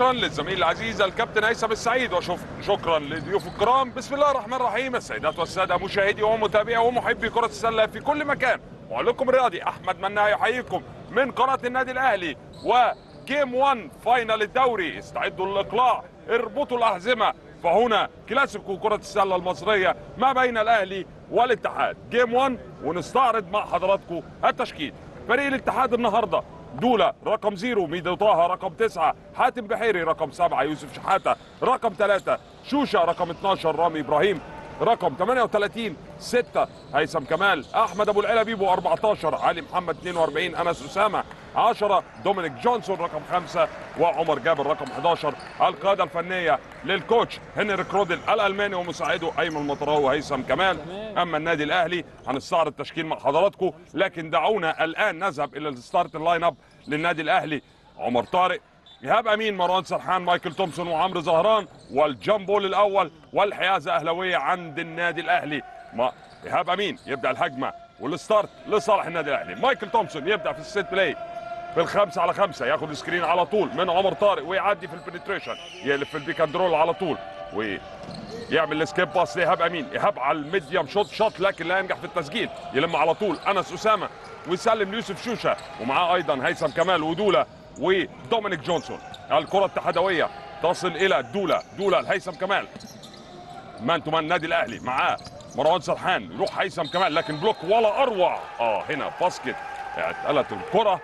شكرا للزميل العزيز الكابتن هيثم السعيد وشكرا لضيوف الكرام بسم الله الرحمن الرحيم السيدات والساده مشاهدي ومتابعي ومحبي كره السله في كل مكان معلقكم الرياضي احمد مناع يحييكم من قناه النادي الاهلي وجيم 1 فاينل الدوري استعدوا للاقلاع اربطوا الاحزمه فهنا كلاسيكو كره السله المصريه ما بين الاهلي والاتحاد جيم 1 ونستعرض مع حضراتكم التشكيل فريق الاتحاد النهارده دولا رقم زيرو ميدو طه رقم تسعة حاتم بحيري رقم سبعة يوسف شحاتة رقم ثلاثة شوشة رقم 12 رامي إبراهيم رقم 38 6 هيثم كمال احمد ابو العلا بيبو 14 علي محمد 42 انس اسامه 10 دومينيك جونسون رقم 5 وعمر جابر رقم 11 القياده الفنيه للكوتش هنريك رودل الالماني ومساعده ايمن مطراوي وهيثم كمال اما النادي الاهلي هنستعرض التشكيل مع حضراتكم لكن دعونا الان نذهب الى الستارت اللاين اب للنادي الاهلي عمر طارق ايهاب امين مروان سرحان مايكل تومسون وعمرو زهران والجامبول الاول والحيازه اهلاويه عند النادي الاهلي ما ايهاب امين يبدا الهجمه والستارت لصالح النادي الاهلي مايكل تومسون يبدا في السيت بلاي في الخمسة على خمسة ياخد سكرين على طول من عمر طارق ويعدي في البنتريشن يقلب في البيك اند رول على طول ويعمل السكيب باس لايهاب امين ايهاب على الميديم شوت شوت لكن لا ينجح في التسجيل يلم على طول انس اسامه ويسلم ليوسف شوشه ومعاه ايضا هيثم كمال ودوله ودومينيك جونسون الكره التحدويه تصل الى دولا دولا الهيثم كمال مان تو مان النادي الاهلي معاه مروان سرحان يروح هيثم كمال لكن بلوك ولا اروع اه هنا باسكت اتقلت الكره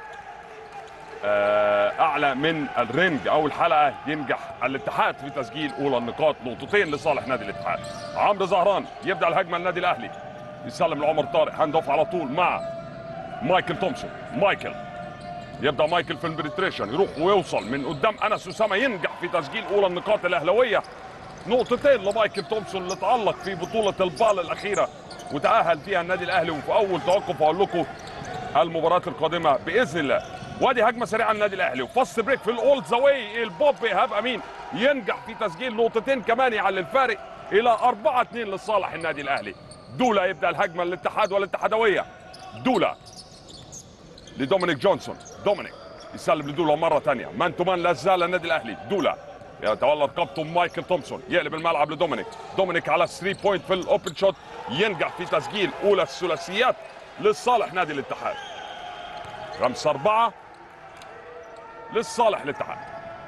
آه اعلى من الرينج او الحلقه ينجح الاتحاد في تسجيل اولى النقاط نقطتين لصالح نادي الاتحاد عمرو زهران يبدا الهجمه للنادي الاهلي يسلم لعمر طارق هاند اوف على طول مع مايكل تومسون مايكل يبدا مايكل في البريتريشن يروح ويوصل من قدام انس اسامه ينجح في تسجيل اولى النقاط الاهلاويه نقطتين لمايكل تومسون اللي تالق في بطوله البال الاخيره وتاهل فيها النادي الاهلي وفي اول توقف اقول لكم المباراه القادمه باذن الله وادي هجمه سريعه النادي الاهلي وفاست بريك في الاولد زاوي البوب ايهاب امين ينجح في تسجيل نقطتين كمان يعلي الفارق الى 4 2 لصالح النادي الاهلي دولا يبدا الهجمه للاتحاد والاتحادويه دولا لدومينيك جونسون دومينيك يسلم لدولا مره ثانيه مان تو مان لا زال النادي الاهلي دولا يتولى رقبته مايكل تومسون يقلب الملعب لدومينيك دومينيك على 3 بوينت في الاوبن شوت ينجح في تسجيل اولى الثلاثيات لصالح نادي الاتحاد خمسة أربعة للصالح الاتحاد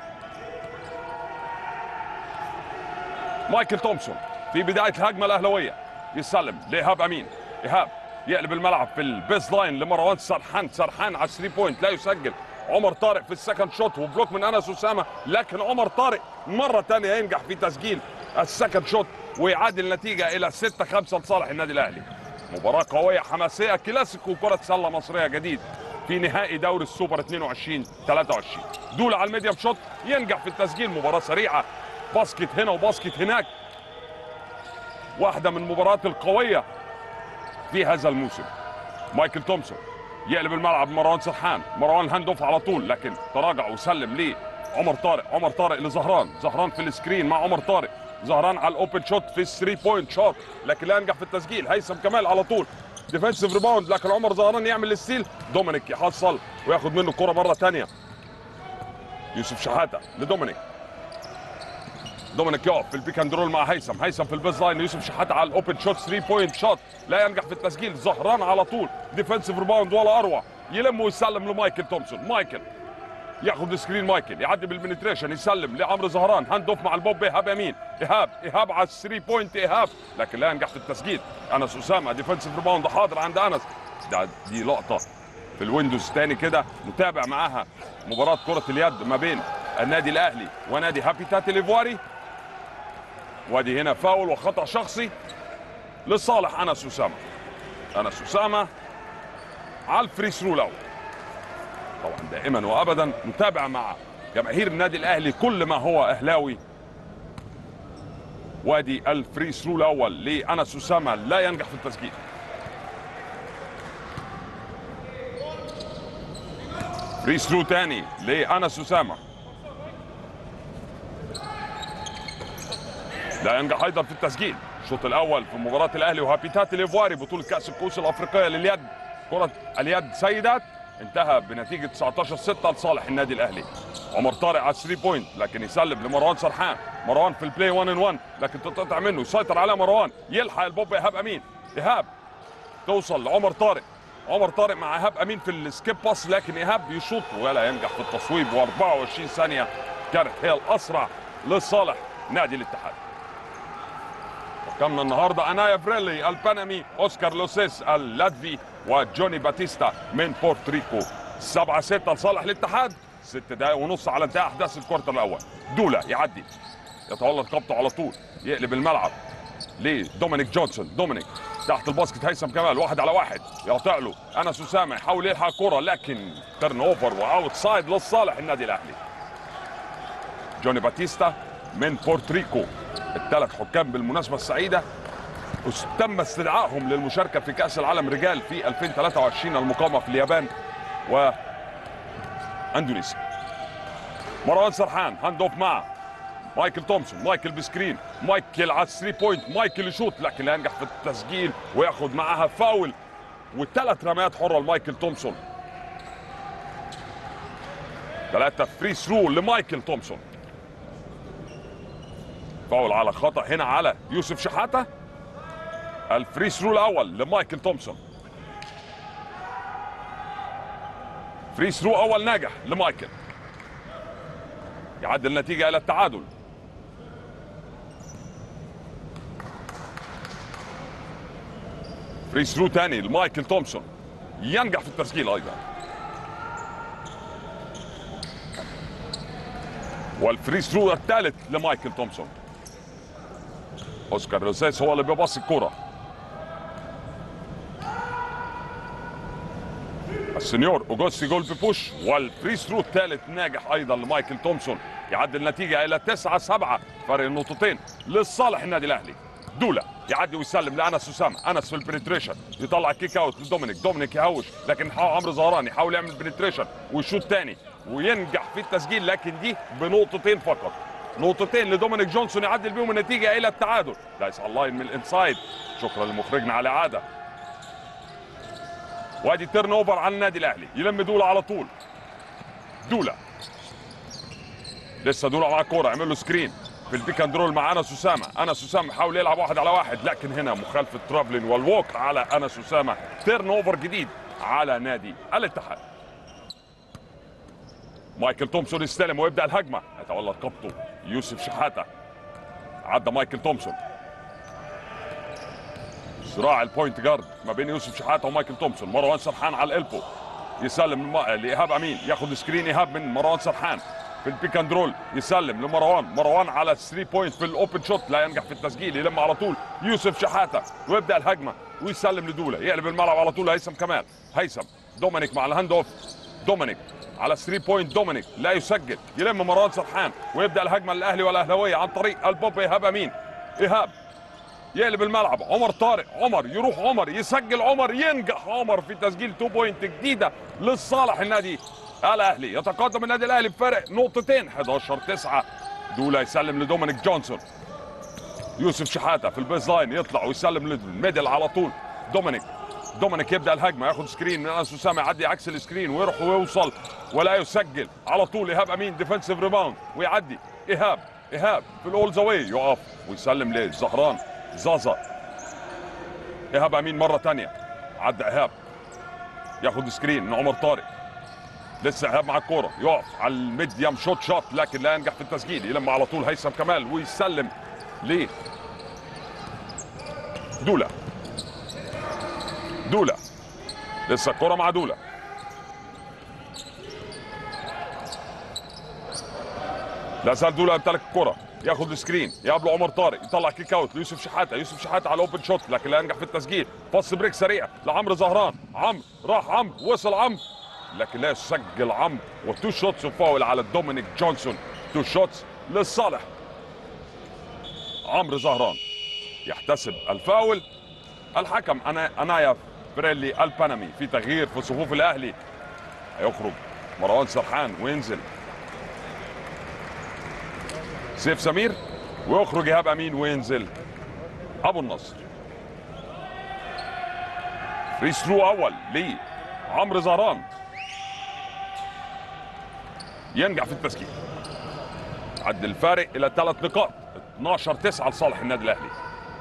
مايكل تومسون في بداية الهجمة الأهلوية يسلم لإيهاب أمين إيهاب يقلب الملعب في البيز لاين لمروان سرحان سرحان على 3 بوينت لا يسجل عمر طارق في السكند شوت وبلوك من انس اسامه لكن عمر طارق مره ثانيه ينجح في تسجيل السكند شوت ويعادل النتيجه الى 6 5 لصالح النادي الاهلي مباراه قويه حماسيه كلاسيكو كره سله مصريه جديد في نهائي دوري السوبر 22 23 دول على الميديم شوت ينجح في التسجيل مباراه سريعه باسكت هنا وباسكت هناك واحده من المباريات القويه في هذا الموسم مايكل تومسون يقلب الملعب مروان سرحان مروان هاند اوف على طول لكن تراجع وسلم ليه عمر طارق عمر طارق لزهران زهران في السكرين مع عمر طارق زهران على الاوبن شوت في الثري بوينت شوت لكن لا ينجح في التسجيل هيثم كمال على طول ديفensive ريباوند لكن عمر زهران يعمل الستيل دومينيك يحصل وياخد منه الكره مره ثانيه يوسف شحاته لدومينيك دومينيك يقف في البيك اند رول مع هيثم هيثم في البيز لاين يوسف شحاته على الاوبن شوت 3 بوينت شوت لا ينجح في التسجيل زهران على طول ديفensive ريباوند ولا اروع يلم ويسلم لمايكل تومسون مايكل ياخد سكرين مايكل يعدي بالبنتريشن يسلم لعمرو زهران هاند اوف مع البوب ايهاب يمين ايهاب ايهاب على 3 بوينت ايهاب لكن لا ينجح في التسجيل انس اسامه ديفنسيف ريباوند حاضر عند انس ده دي لقطه في الويندوز تاني كده نتابع معاها مباراه كره اليد ما بين النادي الاهلي ونادي هابيتات الايفواري وادي هنا فاول وخطا شخصي لصالح انس اسامه انس اسامه على الفري ثرو الاول طبعا دائما وابدا نتابع مع جماهير النادي الاهلي كل ما هو اهلاوي وادي الفري ثرو الاول لانس اسامه لا ينجح في التسجيل فري ثرو تاني لانس اسامه لا ينجح ايضا في التسجيل الشوط الاول في مباراه الاهلي وهابيتات الايفواري بطوله كاس الكؤوس الافريقيه لليد كره اليد سيدات انتهى بنتيجه 19 6 لصالح النادي الاهلي عمر طارق على 3 بوينت لكن يسلم لمروان سرحان مروان في البلاي 1 ان 1 لكن تتقطع منه يسيطر على مروان يلحق البوب ايهاب امين ايهاب توصل لعمر طارق عمر طارق مع ايهاب امين في السكيب باس لكن ايهاب يشوط ولا ينجح في التصويب و24 ثانيه كانت هي الاسرع لصالح نادي الاتحاد حكمنا النهارده انايا فريلي البنمي اوسكار لوسيس اللاتفي وجوني باتيستا من بورتريكو 7 6 لصالح الاتحاد ست دقائق ونص على انتهاء احداث الكورتر الاول دولا يعدي يتولى رقبته على طول يقلب الملعب لدومينيك جونسون دومينيك تحت الباسكت هيثم كمال واحد على واحد يقطع له انس اسامه يحاول يلحق الكره لكن ترن اوفر واوت سايد لصالح النادي الاهلي جوني باتيستا من بورتريكو الثلاث حكام بالمناسبه السعيده تم استدعائهم للمشاركه في كاس العالم رجال في 2023 المقامه في اليابان و اندونيسيا مروان سرحان هاند اوف مع مايكل تومسون مايكل بسكرين مايكل على 3 بوينت مايكل يشوط لكن لا ينجح في التسجيل وياخد معاها فاول وثلاث رميات حره لمايكل تومسون ثلاثة فري ثرو لمايكل تومسون فاول على خطأ هنا على يوسف شحاتة الفري ثرو الأول لمايكل تومسون فري ثرو أول ناجح لمايكل يعدل النتيجة إلى التعادل فري ثرو تاني لمايكل تومسون ينجح في التسجيل أيضا والفري ثرو الثالث لمايكل تومسون اوسكار روسيس هو اللي بيبص الكرة السنيور اوجوستي جول ببوش والفري ثرو الثالث ناجح ايضا لمايكل تومسون يعدي النتيجه الى 9 7 فرق النقطتين لصالح النادي الاهلي دولا يعدي ويسلم لانس اسامه انس في البنتريشن يطلع كيك اوت لدومينيك دومينيك يهوش لكن عمرو زهران يحاول يعمل بنتريشن ويشوط تاني وينجح في التسجيل لكن دي بنقطتين فقط نقطتين لدومينيك جونسون يعدل بيهم النتيجه الى التعادل دايس على اللاين من الانسايد شكرا لمخرجنا على عاده وادي تيرن اوفر على النادي الاهلي يلم دولا على طول دولا لسه دولا مع الكوره يعمل له سكرين في البيك اند رول مع انس اسامه انس اسامه حاول يلعب واحد على واحد لكن هنا مخالفه ترافلين والووك على انس اسامه تيرن اوفر جديد على نادي الاتحاد مايكل تومسون يستلم ويبدا الهجمه يتولى رقبته يوسف شحاته عدى مايكل تومسون صراع البوينت جارد ما بين يوسف شحاته ومايكل تومسون مروان سرحان على الالبو يسلم لايهاب امين ياخد سكرين ايهاب من مروان سرحان في البيك اند رول يسلم لمروان مروان على 3 بوينت في الاوبن شوت لا ينجح في التسجيل يلم على طول يوسف شحاته ويبدا الهجمه ويسلم لدوله يقلب الملعب على طول هيثم كمال هيثم دومينيك مع الهاند اوف دومينيك على 3 بوينت دومينيك لا يسجل يلم مروان سرحان ويبدا الهجمه للاهلي والاهلاويه عن طريق البوب ايهاب امين ايهاب يقلب الملعب عمر طارق عمر يروح عمر يسجل عمر ينجح عمر في تسجيل 2 بوينت جديده لصالح النادي الاهلي يتقدم النادي الاهلي بفارق نقطتين 11 9 دولا يسلم لدومينيك جونسون يوسف شحاته في البيز لاين يطلع ويسلم للميدل على طول دومينيك دومينيك يبدا الهجمه ياخد سكرين من انس اسامه يعدي عكس السكرين ويروح ويوصل ولا يسجل على طول ايهاب امين ديفنسيف ريباوند ويعدي ايهاب ايهاب في الاول زاوي يقف ويسلم لزهران زازا ايهاب امين مره ثانيه عدى ايهاب ياخد سكرين من عمر طارق لسه ايهاب مع الكوره يقف على الميديم شوت شوت لكن لا ينجح في التسجيل يلم على طول هيثم كمال ويسلم ليه دولا دولا لسه الكرة مع دولا لا زال دولا يمتلك الكرة ياخد السكرين يقابله عمر طارق يطلع كيك اوت ليوسف شحاته يوسف شحاته على اوبن شوت لكن لا ينجح في التسجيل باص بريك سريع لعمرو زهران عمرو راح عمرو وصل عمرو لكن لا يسجل عمرو وتو شوتس وفاول على دومينيك جونسون تو شوتس للصالح عمرو زهران يحتسب الفاول الحكم أنا انايا بريلي البنمي في تغيير في صفوف الاهلي هيخرج مروان سرحان وينزل سيف سمير ويخرج ايهاب امين وينزل ابو النصر فري ثرو اول لعمرو زهران ينجح في التسجيل عد الفارق الى ثلاث نقاط 12 9 لصالح النادي الاهلي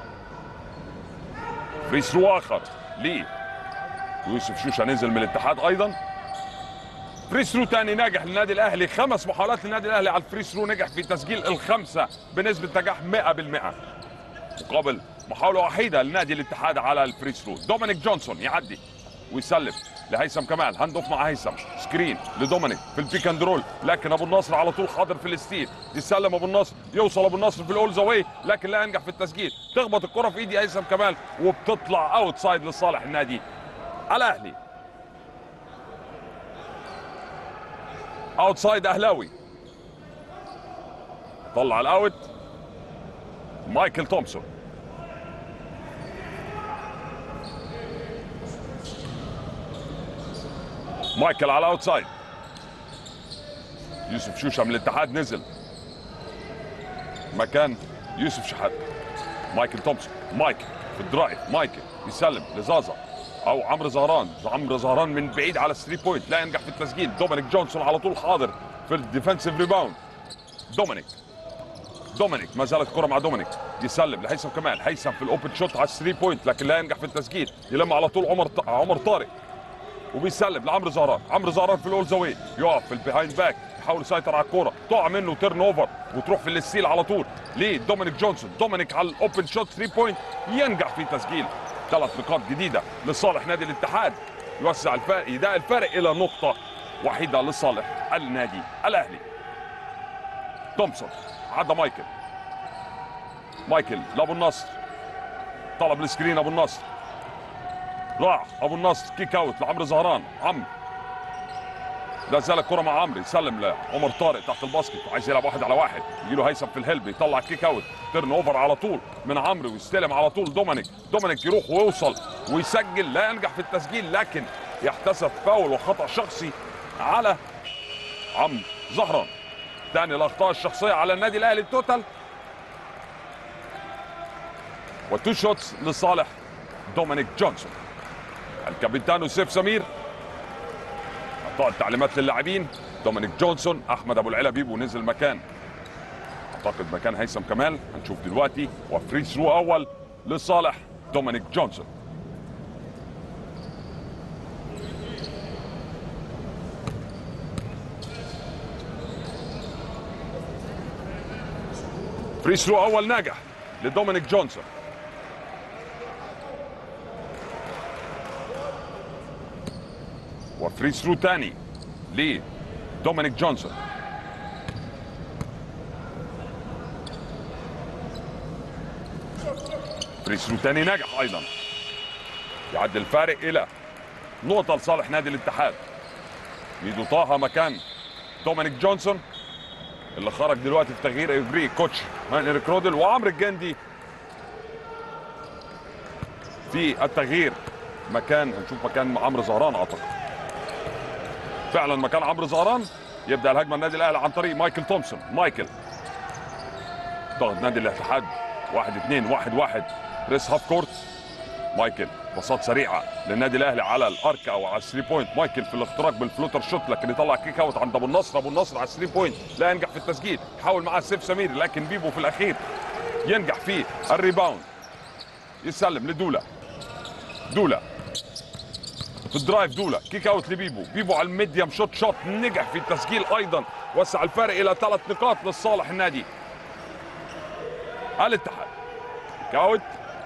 فري ثرو اخر ليه يوسف شوشه نزل من الاتحاد ايضا فري ثرو تاني ناجح للنادي الاهلي خمس محاولات للنادي الاهلي على الفري ثرو نجح في تسجيل الخمسه بنسبه نجاح 100% مقابل محاوله وحيده لنادي الاتحاد على الفري ثرو دومينيك جونسون يعدي ويسلم لهيثم كمال هاند اوف مع هيثم سكرين لدومينيك في البيك اند رول لكن ابو النصر على طول حاضر في الستيل يسلم ابو النصر يوصل ابو النصر في الاول زاوي لكن لا ينجح في التسجيل تخبط الكره في ايدي هيثم كمال وبتطلع اوت سايد لصالح النادي الاهلي اوت سايد اهلاوي طلع الاوت مايكل تومسون مايكل على الاوتسايد يوسف شوشه من الاتحاد نزل مكان يوسف شحات مايكل تومسون مايكل في الدرايف مايكل يسلم لزازا او عمرو زهران عمرو زهران من بعيد على 3 بوينت لا ينجح في التسجيل دومينيك جونسون على طول حاضر في الديفنسيف ريباوند دومينيك دومينيك ما زالت الكره مع دومينيك يسلم لهيثم كمال هيثم في الاوبن شوت على 3 بوينت لكن لا ينجح في التسجيل يلم على طول عمر عمر طارق وبيسلم لعمرو زهران عمرو زهران في الاول زاويه يقف في البيهايند باك يحاول يسيطر على الكوره تقع منه تيرن اوفر وتروح في الستيل على طول ليه دومينيك جونسون دومينيك على الاوبن شوت 3 بوينت ينجح في تسجيل ثلاث نقاط جديده لصالح نادي الاتحاد يوسع الفارق يضاء الفارق الى نقطه وحيده لصالح النادي الاهلي تومسون عدى مايكل مايكل لابو النصر طلب السكرين ابو النصر راح ابو النصر كيك اوت لعمرو زهران عمرو لا زال الكره مع عمرو يسلم لعمر طارق تحت الباسكت عايز يلعب واحد على واحد يجي له هيثم في الهلب يطلع كيك اوت تيرن اوفر على طول من عمرو ويستلم على طول دومينيك دومينيك يروح ويوصل ويسجل لا ينجح في التسجيل لكن يحتسب فاول وخطا شخصي على عمرو زهران ثاني الاخطاء الشخصيه على النادي الاهلي التوتال وتو شوتس لصالح دومينيك جونسون الكابيتانو سيف سمير اعطاء التعليمات للاعبين دومينيك جونسون احمد ابو العلا بيبو نزل مكان اعتقد مكان هيثم كمال هنشوف دلوقتي وفري ثرو اول لصالح دومينيك جونسون فري ثرو اول ناجح لدومينيك جونسون وفري ثرو تاني ليه دومينيك جونسون فري ثرو تاني ناجح ايضا يعد الفارق الى نقطة لصالح نادي الاتحاد ميدو طه مكان دومينيك جونسون اللي خرج دلوقتي في تغيير اجري كوتش مان ايريك رودل وعمرو الجندي في التغيير مكان هنشوف مكان عمرو زهران اعتقد فعلا مكان عمرو زهران يبدا الهجمه النادي الاهلي عن طريق مايكل تومسون مايكل ضغط نادي الاتحاد واحد اثنين واحد واحد ريس هاف كورت مايكل باصات سريعه للنادي الاهلي على الارك او على الثري بوينت مايكل في الاختراق بالفلوتر شوت لكن يطلع كيك اوت عند ابو النصر ابو النصر على الثري بوينت لا ينجح في التسجيل يحاول معاه سيف سمير لكن بيبو في الاخير ينجح في الريباوند يسلم لدولا دولا في الدرايف دولا كيك اوت لبيبو بيبو على الميديم شوت شوت نجح في التسجيل ايضا وسع الفارق الى ثلاث نقاط لصالح النادي الاتحاد كيك اوت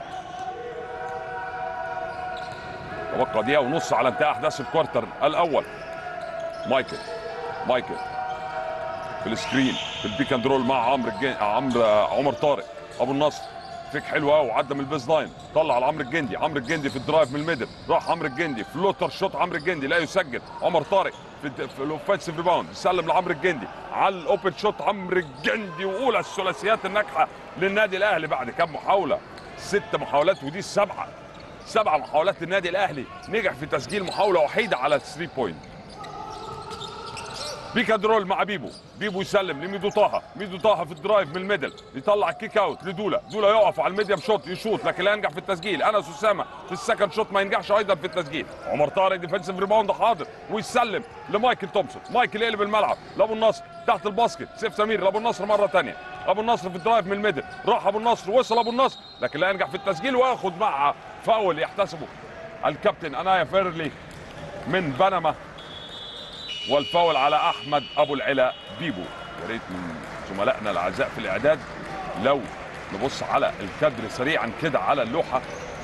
تبقى دقيقة ونص على انتهاء احداث الكوارتر الاول مايكل مايكل في السكرين في البيك اند رول مع عمرو الجن... عمرو عمر طارق ابو النصر فيك حلو قوي وعدى من البيز لاين طلع على عمرو الجندي عمرو الجندي في الدرايف من الميدل راح عمرو الجندي فلوتر شوت عمرو الجندي لا يسجل عمر طارق في, الد... في الاوفنسيف ريباوند يسلم لعمرو الجندي على الاوبن شوت عمرو الجندي واولى الثلاثيات الناجحه للنادي الاهلي بعد كام محاوله ست محاولات ودي السبعه سبع محاولات للنادي الاهلي نجح في تسجيل محاوله وحيده على 3 بوينت بيكا درول مع بيبو بيبو يسلم لميدو طه ميدو طه في الدرايف من الميدل يطلع الكيك اوت لدولا دولا يقف على الميديم شوت يشوط لكن لا ينجح في التسجيل انس اسامه في السكند شوت ما ينجحش ايضا في التسجيل عمر طارق ديفensive ريباوند حاضر ويسلم لمايكل تومسون مايكل يقلب الملعب لابو النصر تحت الباسكت سيف سمير لابو النصر مره ثانيه ابو النصر في الدرايف من الميدل راح ابو النصر وصل ابو النصر لكن لا ينجح في التسجيل وياخد مع فاول يحتسبه الكابتن انايا فيرلي من بنما والفاول على احمد ابو العلا بيبو يا ريت من زملائنا الاعزاء في الاعداد لو نبص على الكادر سريعا كده على اللوحه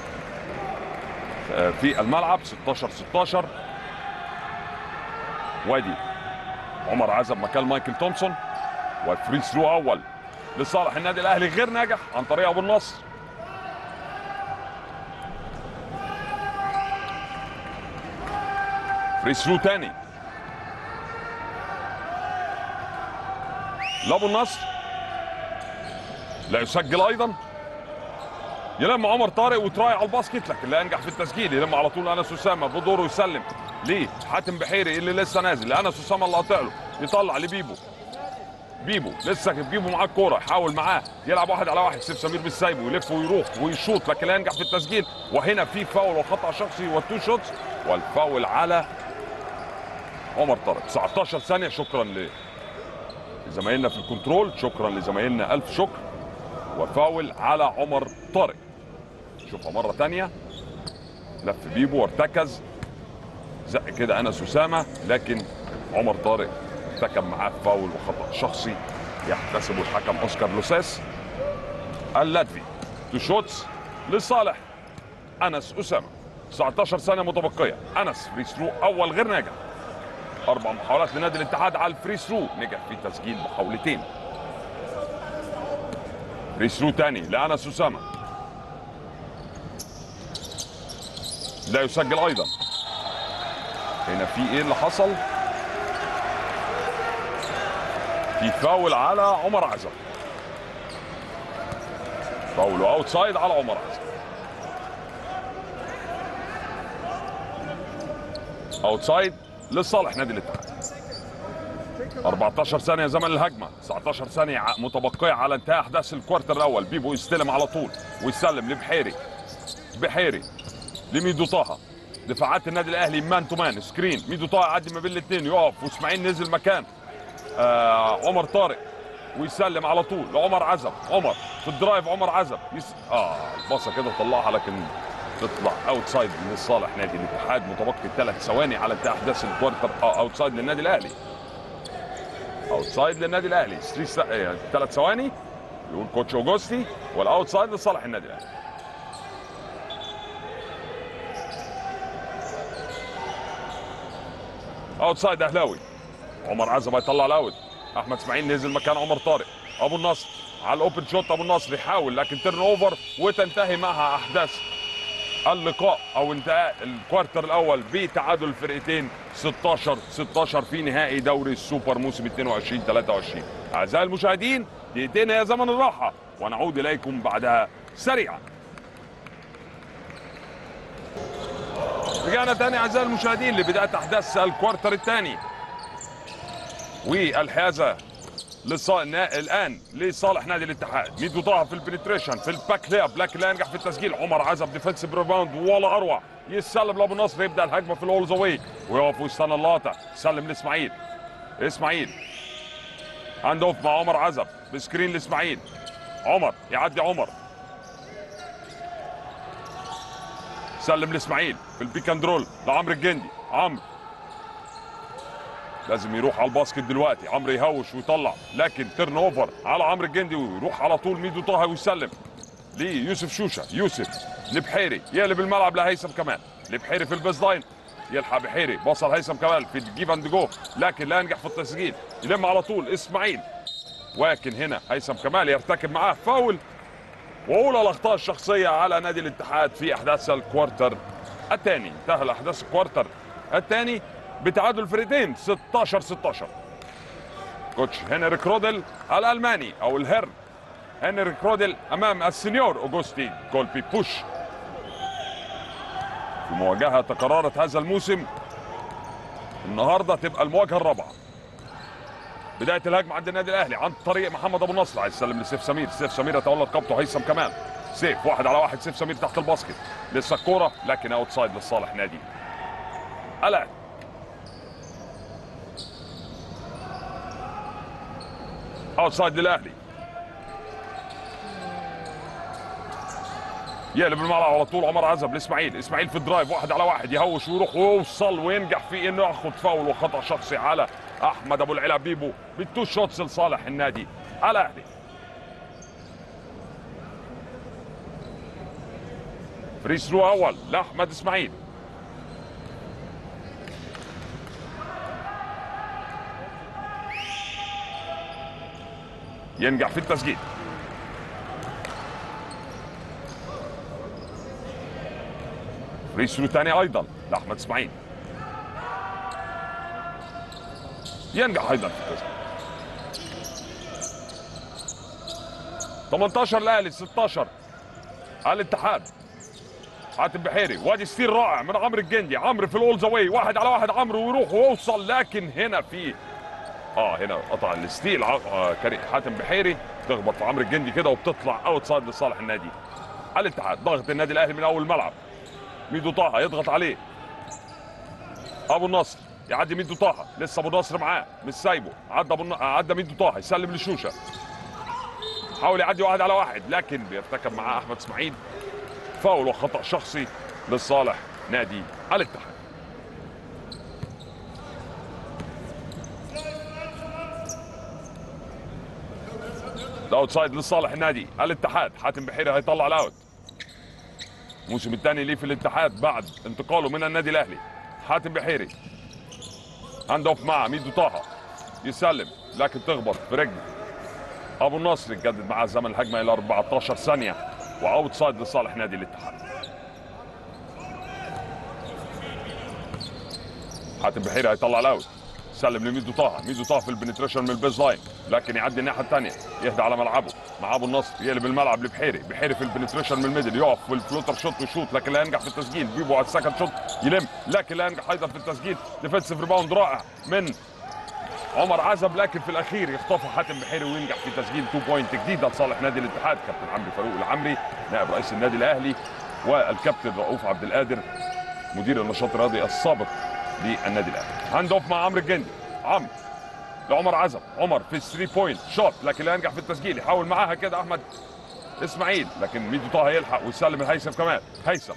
آه، في الملعب 16 16 وادي عمر عزب مكان مايكل تومسون والفري ثرو اول لصالح النادي الاهلي غير ناجح عن طريق ابو النصر فري ثرو تاني لابو النصر لا يسجل ايضا يلم عمر طارق وتراي على الباسكت لكن لا ينجح في التسجيل يلم على طول انس اسامه بدوره يسلم ليه حاتم بحيري اللي لسه نازل لانس اسامه اللي قاطع له يطلع لبيبو بيبو لسه بيبو معاه الكوره يحاول معاه يلعب واحد على واحد سيف سمير مش سايبه ويلف ويروح ويشوط لكن لا ينجح في التسجيل وهنا في فاول وخطا شخصي والتو شوتس والفاول على عمر طارق 19 ثانيه شكرا ل لزمايلنا في الكنترول شكرا لزمايلنا الف شكر وفاول على عمر طارق شوفها مره تانية لف بيبو وارتكز زق كده انس اسامه لكن عمر طارق ارتكب معاه فاول وخطا شخصي يحتسبه الحكم اوسكار لوساس اللاتفي تو شوتس لصالح انس اسامه 19 سنه متبقيه انس فري ثرو اول غير ناجح اربع محاولات لنادي الاتحاد على الفري ثرو نجح في تسجيل محاولتين فري ثرو تاني لانس اسامه لا يسجل ايضا هنا في ايه اللي حصل في فاول على عمر عزب فاول اوتسايد على عمر عزب اوتسايد لصالح نادي الاتحاد 14 ثانية زمن الهجمة 19 ثانية ع- متبقية على انتهاء أحداث الكوارتر الأول بيبو يستلم على طول ويسلم لبحيري بحيري لميدو طه دفاعات النادي الأهلي مان تو مان سكرين ميدو طه يعدي ما بين الاثنين يقف واسماعيل نزل مكان آه عمر طارق ويسلم على طول لعمر عزب عمر في الدرايف عمر عزب يس... اه الباصه كده طلعها لكن تطلع اوت سايد لصالح نادي الاتحاد متبقي ثلاث ثواني على انتهاء احداث الكوارتر اه اوت سايد للنادي الاهلي اوت سايد للنادي الاهلي ثلاث ثواني يقول كوتش اوجوستي والاوت سايد لصالح النادي الاهلي اوت سايد اهلاوي عمر عزب هيطلع الاوت احمد اسماعيل نزل مكان عمر طارق ابو النصر على الاوبن شوت ابو النصر يحاول لكن تيرن اوفر وتنتهي معها احداث اللقاء او انتهاء الكوارتر الاول بتعادل الفرقتين 16 16 في نهائي دوري السوبر موسم 22 23 اعزائي المشاهدين دقيقتين هي زمن الراحه ونعود اليكم بعدها سريعا رجعنا تاني اعزائي المشاهدين لبدايه احداث الكوارتر الثاني والحيازه لص... نا- الان لصالح نادي الاتحاد ميدو طه في البنتريشن في الباك لياب لكن لا ينجح في التسجيل عمر عزب ديفنسيف ريباوند ولا اروع يسلم لابو النصر يبدا الهجمه في الاول زاوي ويقف ويستنى اللقطه سلم لاسماعيل اسماعيل هاند اوف مع عمر عزب بسكرين لاسماعيل عمر يعدي عمر سلم لاسماعيل في البيك اند رول لعمرو الجندي عمرو لازم يروح على الباسكت دلوقتي عمرو يهوش ويطلع لكن تيرن اوفر على عمرو الجندي ويروح على طول ميدو طه ويسلم ليوسف شوشه يوسف لبحيري يقلب الملعب لهيثم كمال لبحيري في البيس لاين يلحق بحيري بصل هيثم كمال في الجيف اند جو لكن لا ينجح في التسجيل يلم على طول اسماعيل ولكن هنا هيثم كمال يرتكب معاه فاول واولى الاخطاء الشخصيه على نادي الاتحاد في احداث الكوارتر الثاني انتهى احداث الكوارتر الثاني بتعادل الفريقين 16 16 كوتش هنري كرودل الالماني او الهرن هنري كرودل امام السنيور اوجوستي كولبي بوش في مواجهه تكررت هذا الموسم النهارده تبقى المواجهه الرابعه بدايه الهجمه عند النادي الاهلي عن طريق محمد ابو النصر عايز يسلم لسيف سمير سيف سمير يتولى رقبته هيثم كمان سيف واحد على واحد سيف سمير تحت الباسكت لسه الكوره لكن اوت سايد لصالح نادي الاهلي اوت سايد للاهلي يقلب الملعب على طول عمر عزب لاسماعيل اسماعيل في الدرايف واحد على واحد يهوش ويروح ويوصل وينجح في انه ياخد فاول وخطا شخصي على احمد ابو العلا بيبو بالتو شوتس لصالح النادي الاهلي فري ثرو اول لاحمد اسماعيل ينجح في التسجيل فري ثرو ثاني ايضا لاحمد اسماعيل ينجح ايضا في التسجيل 18 الاهلي 16 الاتحاد حاتم بحيري وادي ستيل رائع من عمرو الجندي عمرو في الاول واي واحد على واحد عمرو ويروح ويوصل لكن هنا في اه هنا قطع الستيل ع- آه كريم حاتم بحيري تخبط في عمرو الجندي كده وبتطلع اوت سايد لصالح النادي الاتحاد ضغط النادي الاهلي من اول الملعب ميدو طه يضغط عليه ابو النصر يعدي ميدو طه لسه ابو النصر معاه مش سايبه عدى ابو الن- عدى ميدو طه يسلم لشوشه حاول يعدي واحد على واحد لكن بيرتكب معاه احمد اسماعيل فاول وخطا شخصي لصالح نادي الاتحاد الاوت سايد لصالح النادي الاتحاد حاتم بحيري هيطلع الاوت الموسم الثاني ليه في الاتحاد بعد انتقاله من النادي الاهلي حاتم بحيري هاند اوف مع ميدو طه يسلم لكن تخبط في رجل ابو النصر يجدد معاه زمن الهجمه الى 14 ثانيه واوت سايد لصالح نادي الاتحاد حاتم بحيري هيطلع الاوت سلم لميدو طه ميدو طه في البنتريشن من البيز لاين لكن يعدي الناحيه الثانيه يهدى على ملعبه مع ابو النصر يقلب الملعب لبحيري بحيري في البنتريشن من الميدل يقف في الفلوتر شوت ويشوط لكن لا ينجح في التسجيل بيبو على السكند شوت يلم لكن لا ينجح ايضا في التسجيل ديفنسيف ريباوند رائع من عمر عزب لكن في الاخير يخطفه حاتم بحيري وينجح في تسجيل 2 بوينت جديده لصالح نادي الاتحاد كابتن عمرو فاروق العمري نائب رئيس النادي الاهلي والكابتن رؤوف عبد القادر مدير النشاط الرياضي السابق للنادي الاهلي هاند اوف مع عمرو الجندي عمرو لعمر عزب عمر في 3 بوينت شوت لكن لا ينجح في التسجيل يحاول معاها كده احمد اسماعيل لكن ميدو طه يلحق ويسلم الهيثم كمان هيثم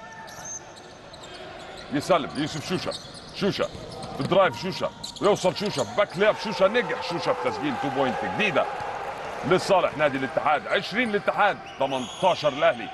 يسلم يوسف شوشه شوشه في درايف شوشه ويوصل شوشه في باك لاب شوشه نجح شوشه في تسجيل 2 بوينت جديده لصالح نادي الاتحاد 20 الاتحاد 18 الاهلي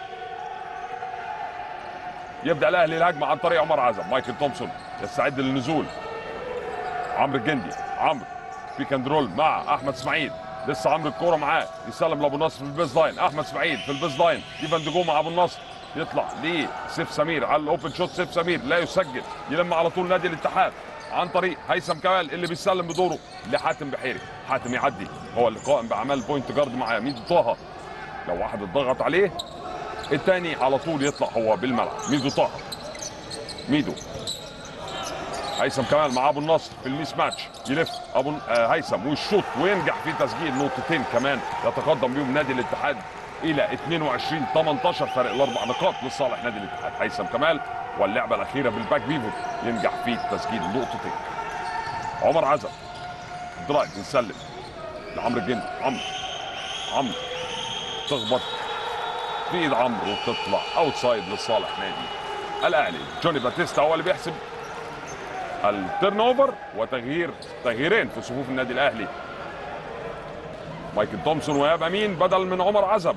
يبدا الاهلي الهجمه عن طريق عمر عزب مايكل تومسون يستعد للنزول عمرو الجندي عمرو بيك اند رول مع احمد اسماعيل لسه عمرو الكوره معاه يسلم لابو النصر في البيز لاين احمد اسماعيل في البيز لاين ديفان دجو مع ابو النصر يطلع لسيف سمير على الاوبن شوت سيف سمير لا يسجل يلم على طول نادي الاتحاد عن طريق هيثم كمال اللي بيسلم بدوره لحاتم بحيري حاتم يعدي هو اللي قائم باعمال بوينت جارد مع ميدو طه لو واحد اتضغط عليه الثاني على طول يطلع هو بالملعب ميدو طه ميدو هيثم كمال مع ابو النصر في الميس ماتش يلف ابو آه هيثم ويشوط وينجح في تسجيل نقطتين كمان يتقدم بيهم نادي الاتحاد الى 22 18 فرق الاربع نقاط لصالح نادي الاتحاد هيثم كمال واللعبه الاخيره بالباك بيفوت ينجح في تسجيل نقطتين عمر عزب درايف يسلم لعمرو الجندي عمرو عمرو تخبط في ايد عمرو وتطلع اوت سايد لصالح نادي الاهلي جوني باتيستا هو اللي بيحسب التيرن اوفر وتغيير تغييرين في صفوف النادي الاهلي مايكل تومسون وإيهاب امين بدل من عمر عزب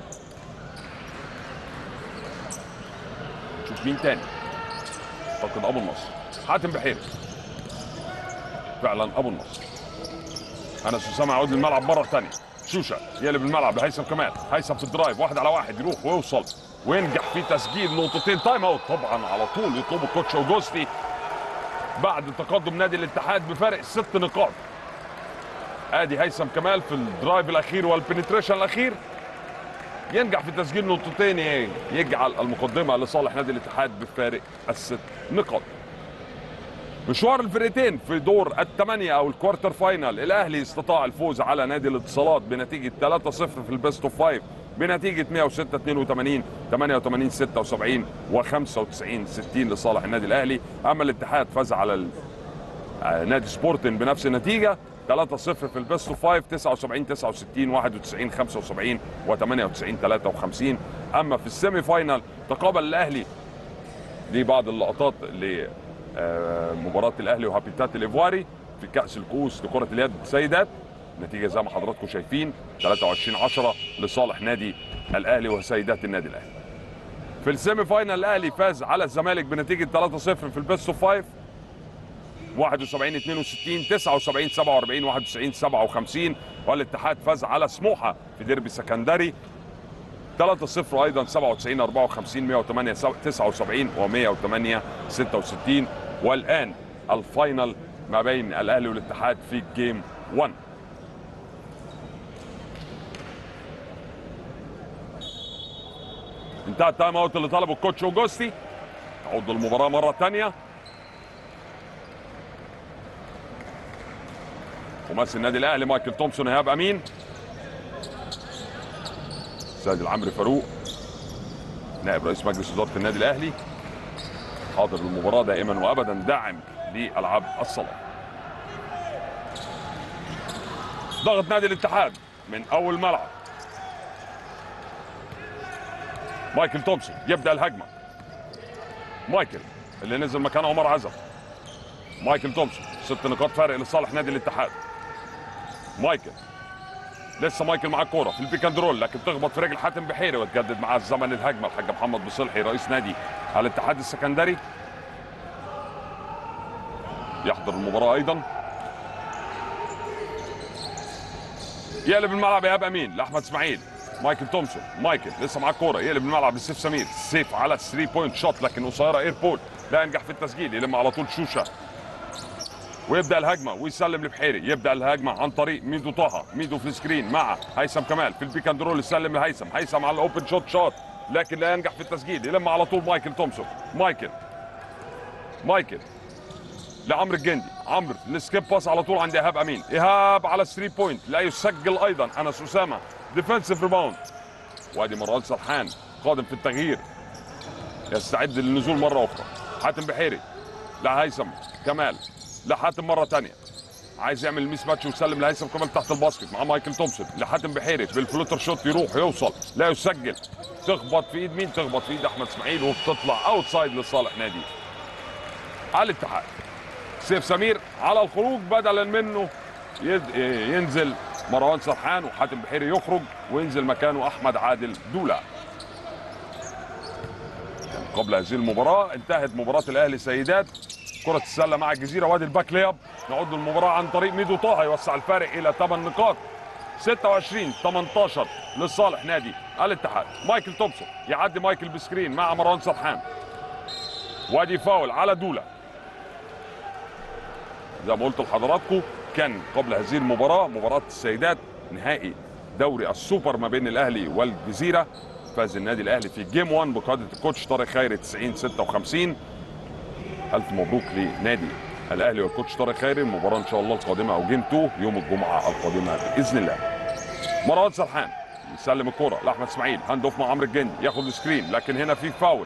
شوف مين تاني اعتقد ابو النصر حاتم بحيري فعلا ابو النصر انس اسامه يعود للملعب مره ثانيه شوشه يقلب الملعب لهيثم كمال هيثم في الدرايف واحد على واحد يروح ويوصل وينجح في تسجيل نقطتين تايم اوت طبعا على طول يطلبوا كوتش اوجوستي بعد تقدم نادي الاتحاد بفارق ست نقاط ادي هيثم كمال في الدرايف الاخير والبنتريشن الاخير ينجح في تسجيل نقطتين يجعل المقدمه لصالح نادي الاتحاد بفارق الست نقاط مشوار الفرقتين في دور الثمانية أو الكوارتر فاينل الأهلي استطاع الفوز على نادي الاتصالات بنتيجة 3-0 في البيست اوف 5 بنتيجة 106 82 88 76 و95 60 لصالح النادي الأهلي أما الاتحاد فاز على ال- آه، نادي سبورتن بنفس النتيجة 3-0 في البيست اوف 5 79 69 91 75 و98 53 أما في السيمي فاينل تقابل الأهلي دي بعض اللقطات لمباراة الأهلي وهابيتات الإيفواري في كأس الكؤوس لكرة اليد سيدات نتيجة زي ما حضراتكم شايفين 23 10 لصالح نادي الأهلي وسيدات النادي الأهلي في السيمي فاينل الأهلي فاز على الزمالك بنتيجة 3-0 في البيست اوف 5 71 62 79 47 91 57 والاتحاد فاز على سموحة في ديربي سكندري 3-0 ايضا 97 54 108 79 و108 66 والان الفاينل ما بين الاهلي والاتحاد في جيم 1 انتهى التايم اوت اللي طلبه الكوتش اوجوستي تعود المباراه مره ثانيه ممثل النادي الاهلي مايكل تومسون ايهاب امين سيد العمري فاروق نائب رئيس مجلس اداره النادي الاهلي حاضر المباراه دائما وابدا داعم لالعاب الصلاه ضغط نادي الاتحاد من اول ملعب مايكل تومسون يبدا الهجمه مايكل اللي نزل مكان عمر عزب مايكل تومسون ست نقاط فرق لصالح نادي الاتحاد مايكل لسه مايكل مع الكوره في البيك اند رول لكن تخبط في رجل حاتم بحيري وتجدد معاه الزمن الهجمه الحاج محمد بصلحي رئيس نادي الاتحاد السكندري يحضر المباراه ايضا يقلب الملعب ايهاب امين لاحمد اسماعيل مايكل تومسون مايكل لسه معاه الكوره يقلب الملعب لسيف سمير سيف على 3 بوينت شوت لكن قصيره اير بول لا ينجح في التسجيل يلم على طول شوشه ويبدا الهجمه ويسلم لبحيري يبدا الهجمه عن طريق ميدو طه ميدو في السكرين مع هيثم كمال في البيك اند رول يسلم لهيثم هيثم على الاوبن شوت شوت لكن لا ينجح في التسجيل يلم على طول مايكل تومسون مايكل مايكل لعمرو الجندي عمرو السكيب باس على طول عند ايهاب امين ايهاب على 3 بوينت لا يسجل ايضا انس اسامه ديفensive ريباوند وادي مروان سرحان قادم في التغيير يستعد للنزول مره اخرى حاتم بحيري لا هيثم كمال لحاتم مره ثانيه عايز يعمل ميس ماتش ويسلم لهيثم كمال تحت الباسكت مع مايكل تومسون لحاتم بحيري بالفلوتر شوت يروح يوصل لا يسجل تخبط في ايد مين تخبط في ايد احمد اسماعيل وبتطلع اوت سايد لصالح نادي على الاتحاد سيف سمير على الخروج بدلا منه يد- ينزل مروان سرحان وحاتم بحيري يخرج وينزل مكانه احمد عادل دوله كان قبل هذه المباراه انتهت مباراه الاهلي سيدات كرة السلة مع الجزيرة وادي الباك لياب نعود المباراة عن طريق ميدو طه يوسع الفارق إلى 8 نقاط 26 18 لصالح نادي الاتحاد مايكل تومسون يعدي مايكل بسكرين مع مروان سرحان وادي فاول على دوله زي ما قلت لحضراتكم كان قبل هذه المباراة مباراة السيدات نهائي دوري السوبر ما بين الأهلي والجزيرة فاز النادي الأهلي في جيم 1 بقيادة الكوتش طارق خيري 90 56 ألف مبروك لنادي الأهلي والكوتش طارق خيري المباراة إن شاء الله القادمة أو جيم 2 يوم الجمعة القادمة بإذن الله مروان سرحان يسلم الكرة لأحمد إسماعيل هاند أوف مع عمرو الجندي ياخد السكرين لكن هنا في فاول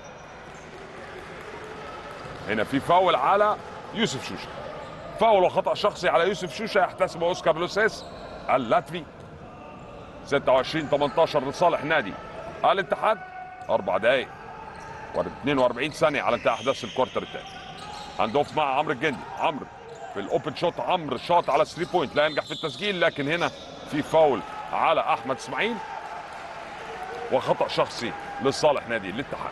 هنا في فاول على يوسف شوشه فاول وخطا شخصي على يوسف شوشه يحتسبه اوسكار لوسيس اللاتفي 26 18 لصالح نادي الاتحاد اربع دقائق و 42 ثانيه على انتهاء احداث الكوارتر الثاني هاند اوف مع عمرو الجندي عمرو في الاوبن شوت عمرو شوت على 3 بوينت لا ينجح في التسجيل لكن هنا في فاول على احمد اسماعيل وخطا شخصي لصالح نادي الاتحاد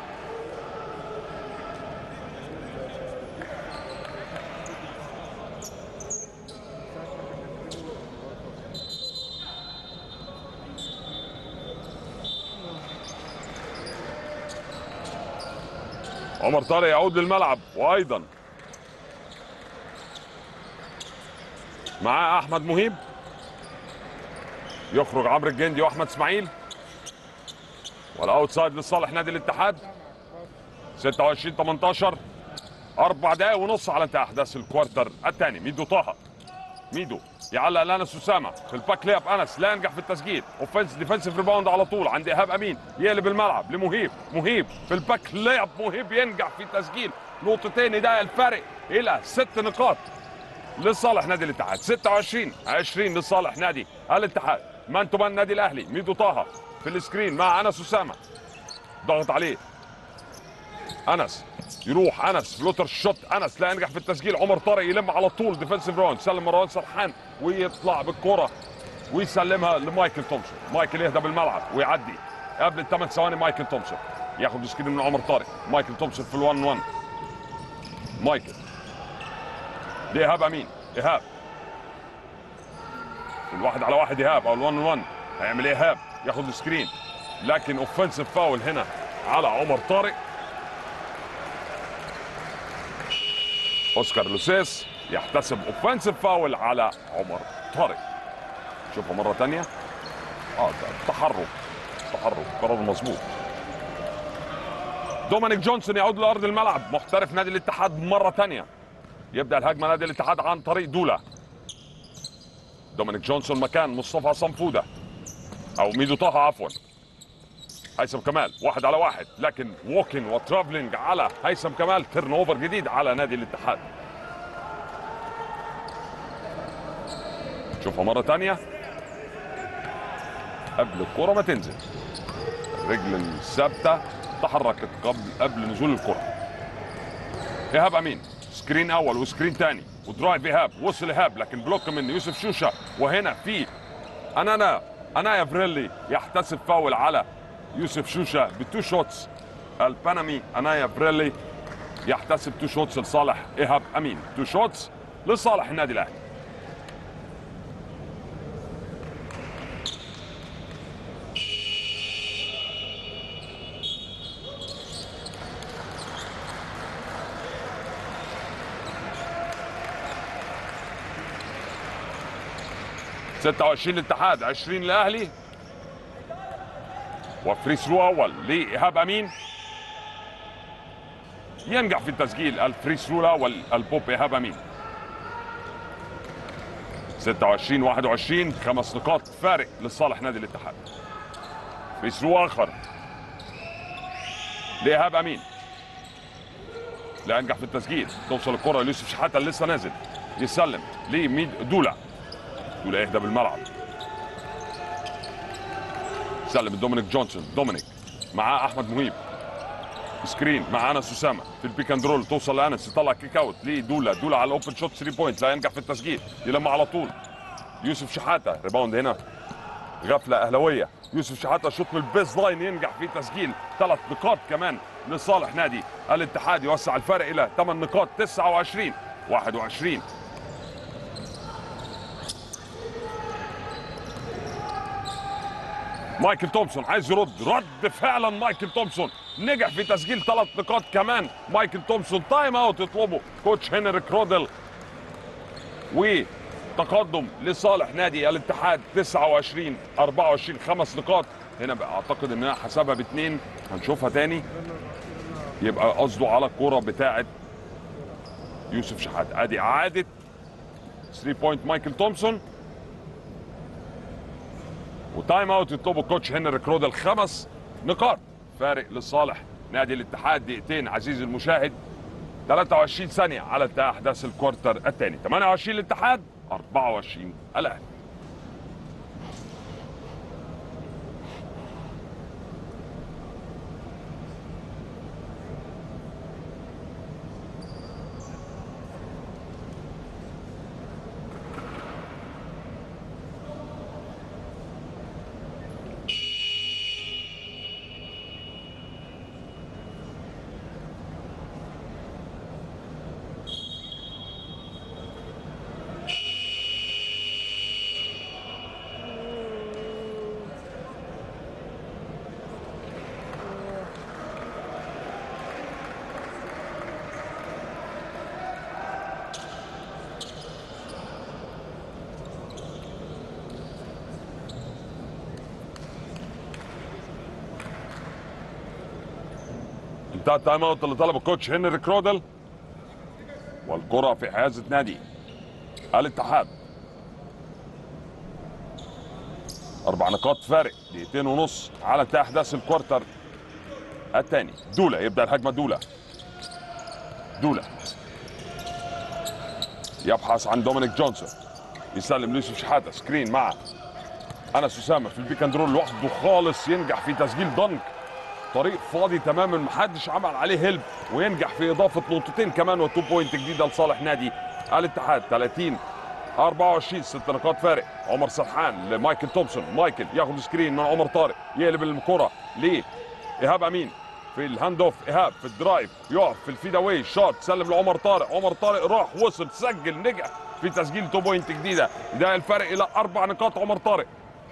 عمر طارق يعود للملعب وايضا معاه احمد مهيب يخرج عمرو الجندي واحمد اسماعيل والاوتسايد لصالح نادي الاتحاد 26 18 اربع دقائق ونص على انتهاء احداث الكوارتر الثاني ميدو طه ميدو يعلق لانس اسامه في الباك لياب انس لا ينجح في التسجيل اوفنس ديفنسيف ريباوند على طول عند ايهاب امين يقلب الملعب لمهيب مهيب في الباك لياب مهيب ينجح في التسجيل نقطتين ده الفارق الى ست نقاط لصالح نادي الاتحاد 26 20 لصالح نادي الاتحاد مان تو مان نادي الاهلي ميدو طه في السكرين مع انس اسامه ضغط عليه انس يروح انس فلوتر شوت انس لا ينجح في التسجيل عمر طارق يلم على طول ديفنسيف راوند سلم مروان سرحان ويطلع بالكره ويسلمها لمايكل تومسون مايكل يهدى بالملعب ويعدي قبل الثمان ثواني مايكل تومسون ياخد سكرين من عمر طارق مايكل تومسون في ال1 1 مايكل لايهاب امين ايهاب الواحد على واحد ايهاب او ال1 1 هيعمل ايه ايهاب ياخد سكرين لكن اوفنسيف فاول هنا على عمر طارق اوسكار لوسيس يحتسب اوفنسيف فاول على عمر طارق شوفها مره ثانيه اه ده تحرك تحرك قرار مظبوط دومينيك جونسون يعود لارض الملعب محترف نادي الاتحاد مره ثانيه يبدا الهجمه نادي الاتحاد عن طريق دولا دومينيك جونسون مكان مصطفى صنفوده او ميدو طه عفوا هيثم كمال واحد على واحد لكن ووكن وترافلينج على هيثم كمال تيرن اوفر جديد على نادي الاتحاد شوفها مرة تانية قبل الكرة ما تنزل الرجل الثابتة تحركت قبل قبل نزول الكرة ايهاب امين سكرين اول وسكرين تاني ودرايف ايهاب وصل ايهاب لكن بلوك من يوسف شوشة وهنا في انانا انايا فريلي يحتسب فاول على يوسف شوشة بتو شوتس البانامي انايا فريلي يحتسب تو شوتس لصالح ايهاب امين تو شوتس لصالح النادي الاهلي ستة وعشرين الاتحاد عشرين الاهلي وفري ثرو اول لايهاب امين ينجح في التسجيل الفري ثرو الاول البوب ايهاب امين 26 21 خمس نقاط فارق لصالح نادي الاتحاد فري ثرو اخر لايهاب امين لا ينجح في التسجيل توصل الكره ليوسف شحاته اللي لسه نازل يسلم لميد دولا دولا يهدى بالملعب سلم دومينيك جونسون دومينيك معاه احمد مهيب سكرين مع انس اسامه في البيك اند رول توصل لانس يطلع كيك اوت لدولا دولا على الاوبن شوت 3 بوينت لا ينجح في التسجيل يلم على طول يوسف شحاته ريباوند هنا غفله اهلاويه يوسف شحاته شوط من البيز لاين ينجح في تسجيل ثلاث نقاط كمان لصالح نادي الاتحاد يوسع الفرق الى 8 نقاط 29 21 مايكل تومسون عايز يرد رد فعلا مايكل تومسون نجح في تسجيل ثلاث نقاط كمان مايكل تومسون تايم اوت يطلبه كوتش هنريك رودل وتقدم لصالح نادي الاتحاد 29 24 خمس نقاط هنا بقى اعتقد انها حسبها باثنين هنشوفها تاني يبقى قصده على الكوره بتاعه يوسف شحات ادي اعاده 3 بوينت مايكل تومسون وتايم اوت يطلبه كوتش هنريك رودل خمس نقاط فارق لصالح نادي الاتحاد دقيقتين عزيزي المشاهد 23 ثانية على انتهاء أحداث الكوارتر الثاني 28 الاتحاد 24 الأهلي انتهى التايم اوت اللي طلبه كوتش هنري كرودل والكره في حيازه نادي الاتحاد اربع نقاط فارق دقيقتين ونص على انتهاء احداث الكوارتر الثاني دولا يبدا الهجمه دولا دولا يبحث عن دومينيك جونسون يسلم ليوسف شحاته سكرين مع انس اسامه في البيك اند رول لوحده خالص ينجح في تسجيل دنك طريق فاضي تماما محدش عمل عليه هيلب وينجح في اضافه نقطتين كمان وتو بوينت جديده لصالح نادي الاتحاد 30 24 ست نقاط فارق عمر سرحان لمايكل تومسون مايكل ياخد سكرين من عمر طارق يقلب الكره ليه ايهاب امين في الهاند اوف ايهاب في الدرايف يقف في الفيد اواي شوت سلم لعمر طارق عمر طارق راح وصل سجل نجح في تسجيل تو بوينت جديده ده الفرق الى اربع نقاط عمر طارق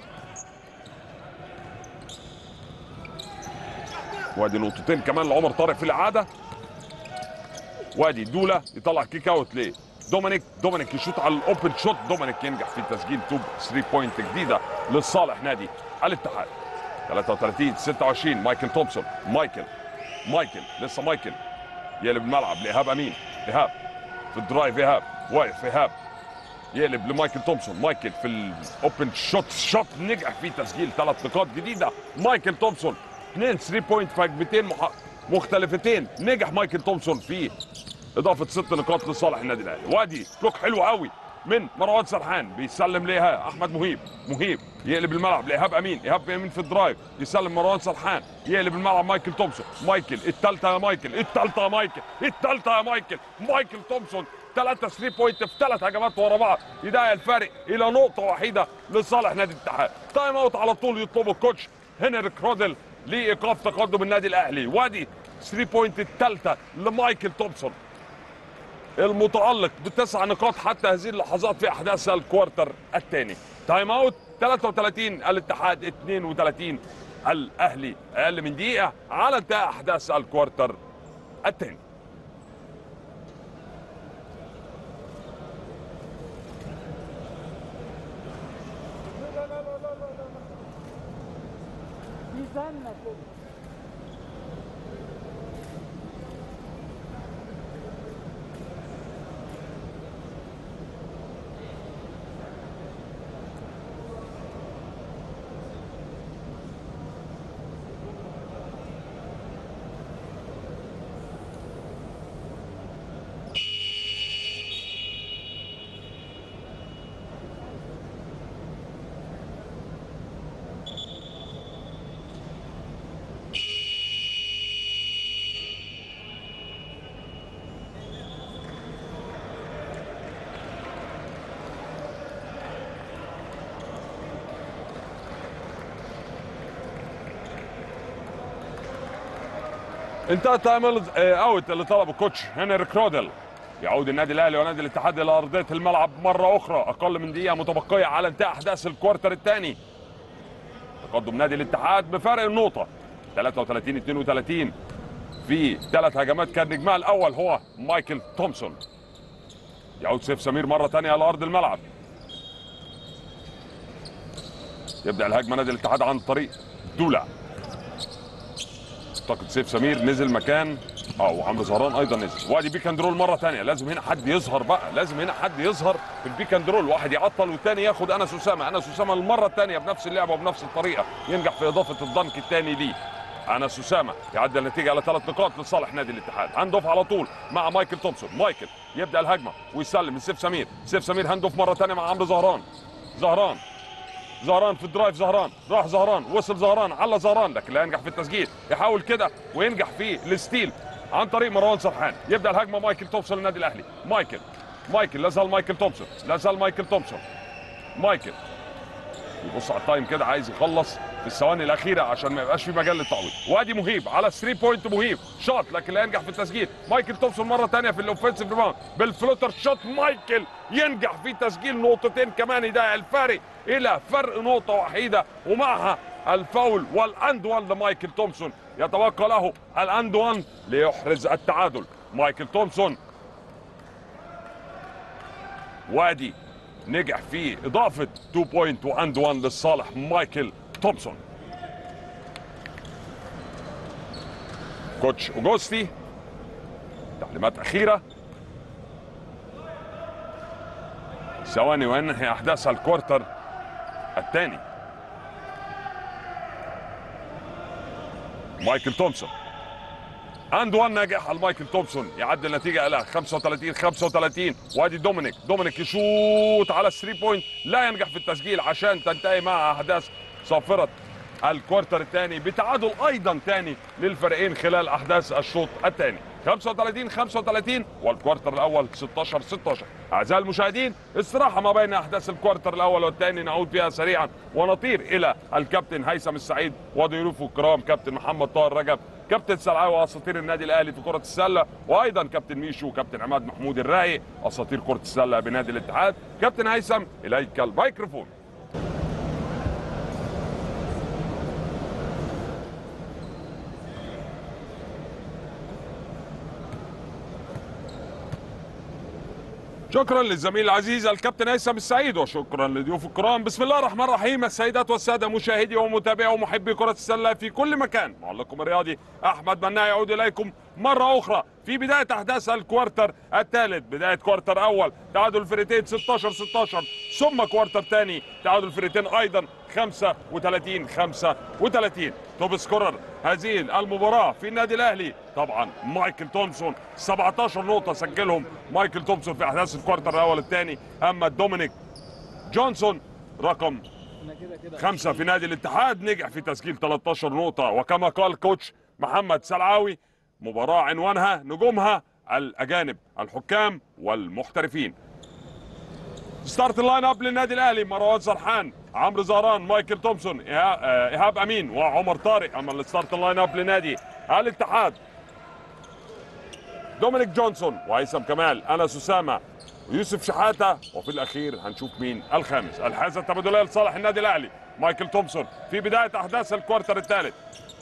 وادي نقطتين كمان لعمر طارق في الاعاده وادي دولا يطلع كيك اوت ليه دومينيك دومينيك يشوط على الاوبن شوت دومينيك ينجح في تسجيل توب 3 بوينت جديده لصالح نادي الاتحاد 33 26 مايكل تومسون مايكل مايكل لسه مايكل يقلب الملعب لايهاب امين ايهاب في الدرايف ايهاب واقف ايهاب يقلب لمايكل تومسون مايكل في الاوبن شوت شوت نجح في تسجيل ثلاث نقاط جديده مايكل تومسون اثنين 3 بوينت في هجمتين مح- مختلفتين نجح مايكل تومسون في اضافه ست نقاط لصالح النادي الاهلي وادي بلوك حلو قوي من مروان سرحان بيسلم ليها احمد مهيب مهيب يقلب الملعب لايهاب امين ايهاب امين في الدرايف يسلم مروان سرحان يقلب الملعب مايكل تومسون مايكل الثالثه يا مايكل الثالثه يا مايكل الثالثه يا مايكل مايكل تومسون ثلاثة 3 بوينت في ثلاث هجمات ورا بعض يضيع الفارق الى نقطة وحيدة لصالح نادي الاتحاد تايم اوت على طول يطلبه الكوتش هنريك رودل لايقاف تقدم النادي الاهلي وادي 3 بوينت الثالثه لمايكل تومسون المتألق بتسع نقاط حتى هذه اللحظات في احداث الكوارتر الثاني تايم اوت 33 الاتحاد 32 الاهلي اقل من دقيقه على انتهاء احداث الكوارتر الثاني ميزاننا كده انتهى تايم اوت اللي طلبه الكوتش هنري كرودل يعود النادي الاهلي ونادي الاتحاد الى ارضيه الملعب مره اخرى اقل من دقيقه متبقيه على انتهاء احداث الكوارتر الثاني تقدم نادي الاتحاد بفارق النقطه 33 32 في ثلاث هجمات كان نجمها الاول هو مايكل تومسون يعود سيف سمير مره ثانيه على ارض الملعب يبدا الهجمه نادي الاتحاد عن طريق دولا اعتقد سيف سمير نزل مكان اه وعمرو زهران ايضا نزل وادي بيك اند رول مره ثانيه لازم هنا حد يظهر بقى لازم هنا حد يظهر في البيك اند رول واحد يعطل والثاني ياخد انس اسامه انس اسامه المره الثانيه بنفس اللعبه وبنفس الطريقه ينجح في اضافه الضنك الثاني ليه انس اسامه يعدل النتيجه على ثلاث نقاط لصالح نادي الاتحاد هاند اوف على طول مع مايكل تومسون مايكل يبدا الهجمه ويسلم لسيف سمير سيف سمير هاند اوف مره ثانيه مع عمرو زهران زهران زهران في الدرايف زهران راح زهران وصل زهران على زهران لكن لا ينجح في التسجيل يحاول كده وينجح في الستيل عن طريق مروان سرحان يبدا الهجمه مايكل تومسون للنادي الاهلي مايكل مايكل لا زال مايكل تومسون لا زال مايكل تومسون مايكل يبص على التايم كده عايز يخلص في الثواني الاخيره عشان ما يبقاش في مجال للتعويض وادي مهيب على 3 بوينت مهيب شوت لكن لا ينجح في التسجيل مايكل تومسون مره ثانيه في الاوفنسيف ريباوند بالفلوتر شوت مايكل ينجح في تسجيل نقطتين كمان يضيع الفارق الى فرق نقطه وحيده ومعها الفاول والاند وان لمايكل تومسون يتبقى له الاند وان ليحرز التعادل مايكل تومسون وادي نجح في اضافه 2 بوينت واند 1 لصالح مايكل تومسون كوتش اوجوستي تعليمات اخيره ثواني وينهي احداث الكوارتر الثاني مايكل تومسون اند وان ناجح على مايكل تومسون يعدل النتيجه الى 35 35 وادي دومينيك دومينيك يشوط على 3 بوينت لا ينجح في التسجيل عشان تنتهي مع احداث صافره الكوارتر الثاني بتعادل ايضا ثاني للفريقين خلال احداث الشوط الثاني 35 35 والكوارتر الاول 16 16 اعزائي المشاهدين استراحه ما بين احداث الكوارتر الاول والثاني نعود فيها سريعا ونطير الى الكابتن هيثم السعيد وضيوفه الكرام كابتن محمد طاهر رجب كابتن سلعاوي واساطير النادي الاهلي في كره السله وايضا كابتن ميشو وكابتن عماد محمود الرايق اساطير كره السله بنادي الاتحاد كابتن هيثم اليك الميكروفون شكرا للزميل العزيز الكابتن هيثم السعيد وشكرا لضيوف الكرام بسم الله الرحمن الرحيم السيدات والساده مشاهدي ومتابعي ومحبي كره السله في كل مكان معلقكم الرياضي احمد مناع يعود اليكم مره اخرى في بدايه احداث الكوارتر الثالث بدايه كوارتر اول تعادل الفريقين 16 16 ثم كوارتر ثاني تعادل الفريقين ايضا 35 35 توب سكورر هذه المباراه في النادي الاهلي طبعا مايكل تومسون 17 نقطه سجلهم مايكل تومسون في احداث الكوارتر الاول الثاني اما دومينيك جونسون رقم خمسة في نادي الاتحاد نجح في تسجيل 13 نقطة وكما قال كوتش محمد سلعاوي مباراة عنوانها نجومها الأجانب الحكام والمحترفين ستارت اللاين اب للنادي الاهلي مروان سرحان عمرو زهران مايكل تومسون إيها- آه، ايهاب امين وعمر طارق اما الستارت اللاين اب لنادي الاتحاد دومينيك جونسون وهيثم كمال انس اسامه ويوسف شحاته وفي الاخير هنشوف مين الخامس الحازه التبادليه لصالح النادي الاهلي مايكل تومسون في بدايه احداث الكوارتر الثالث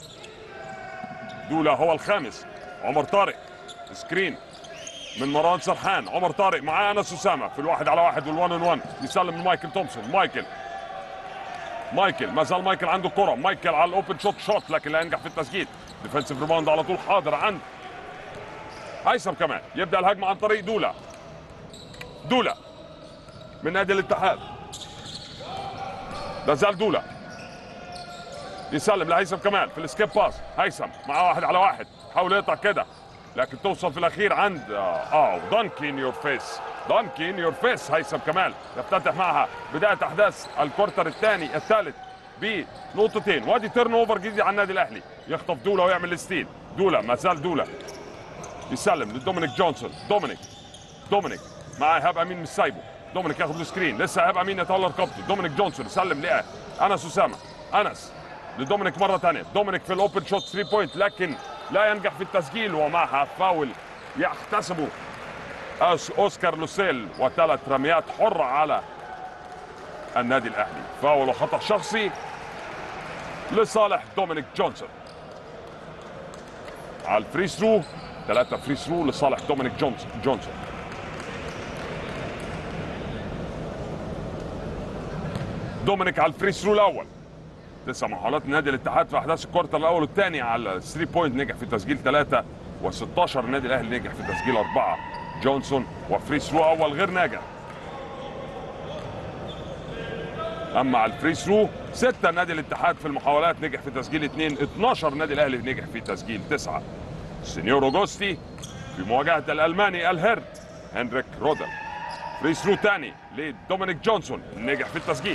دولا هو الخامس عمر طارق سكرين من مروان سرحان عمر طارق معاه انس اسامه في الواحد على واحد والوان ان وان يسلم من مايكل تومسون مايكل مايكل ما زال مايكل عنده كرة مايكل على الاوبن شوت شوت لكن لا ينجح في التسجيل ديفensive ريباوند على طول حاضر عند هيثم كمان يبدا الهجمه عن طريق دولا دولا من نادي الاتحاد لا زال دولا يسلم لهيثم كمال في السكيب باس هيثم معاه واحد على واحد حاول يقطع كده لكن توصل في الاخير عند اه دانكي ان يور فيس دانكي ان يور فيس هيثم كمال يفتتح معها بدايه احداث الكورتر الثاني الثالث بنقطتين وادي تيرن اوفر جديد على النادي الاهلي يخطف دولا ويعمل الستيل دولا ما زال دولا يسلم لدومينيك جونسون دومينيك دومينيك مع ايهاب امين مش سايبه دومينيك ياخد السكرين لسه ايهاب امين يتولى رقبته دومينيك جونسون يسلم لقى انس اسامه انس لدومينيك مره ثانيه دومينيك في الاوبن شوت 3 بوينت لكن لا ينجح في التسجيل ومعها فاول يحتسبه أس اوسكار لوسيل وثلاث رميات حره على النادي الاهلي فاول وخطا شخصي لصالح دومينيك جونسون على الفري ثرو ثلاثة فري ثرو لصالح دومينيك جونسون جونسون دومينيك على الفري ثرو الاول تسع محاولات نادي الاتحاد في احداث الكورتر الاول والثاني على 3 بوينت نجح في تسجيل ثلاثه و16 النادي الاهلي نجح في تسجيل اربعه جونسون وفري ثرو اول غير ناجح اما على الفري ثرو سته نادي الاتحاد في المحاولات نجح في تسجيل اثنين 12 النادي الاهلي نجح في تسجيل تسعه سينيور اوجوستي في مواجهه الالماني الهيرت هنريك رودر فري ثرو ثاني لدومينيك جونسون نجح في التسجيل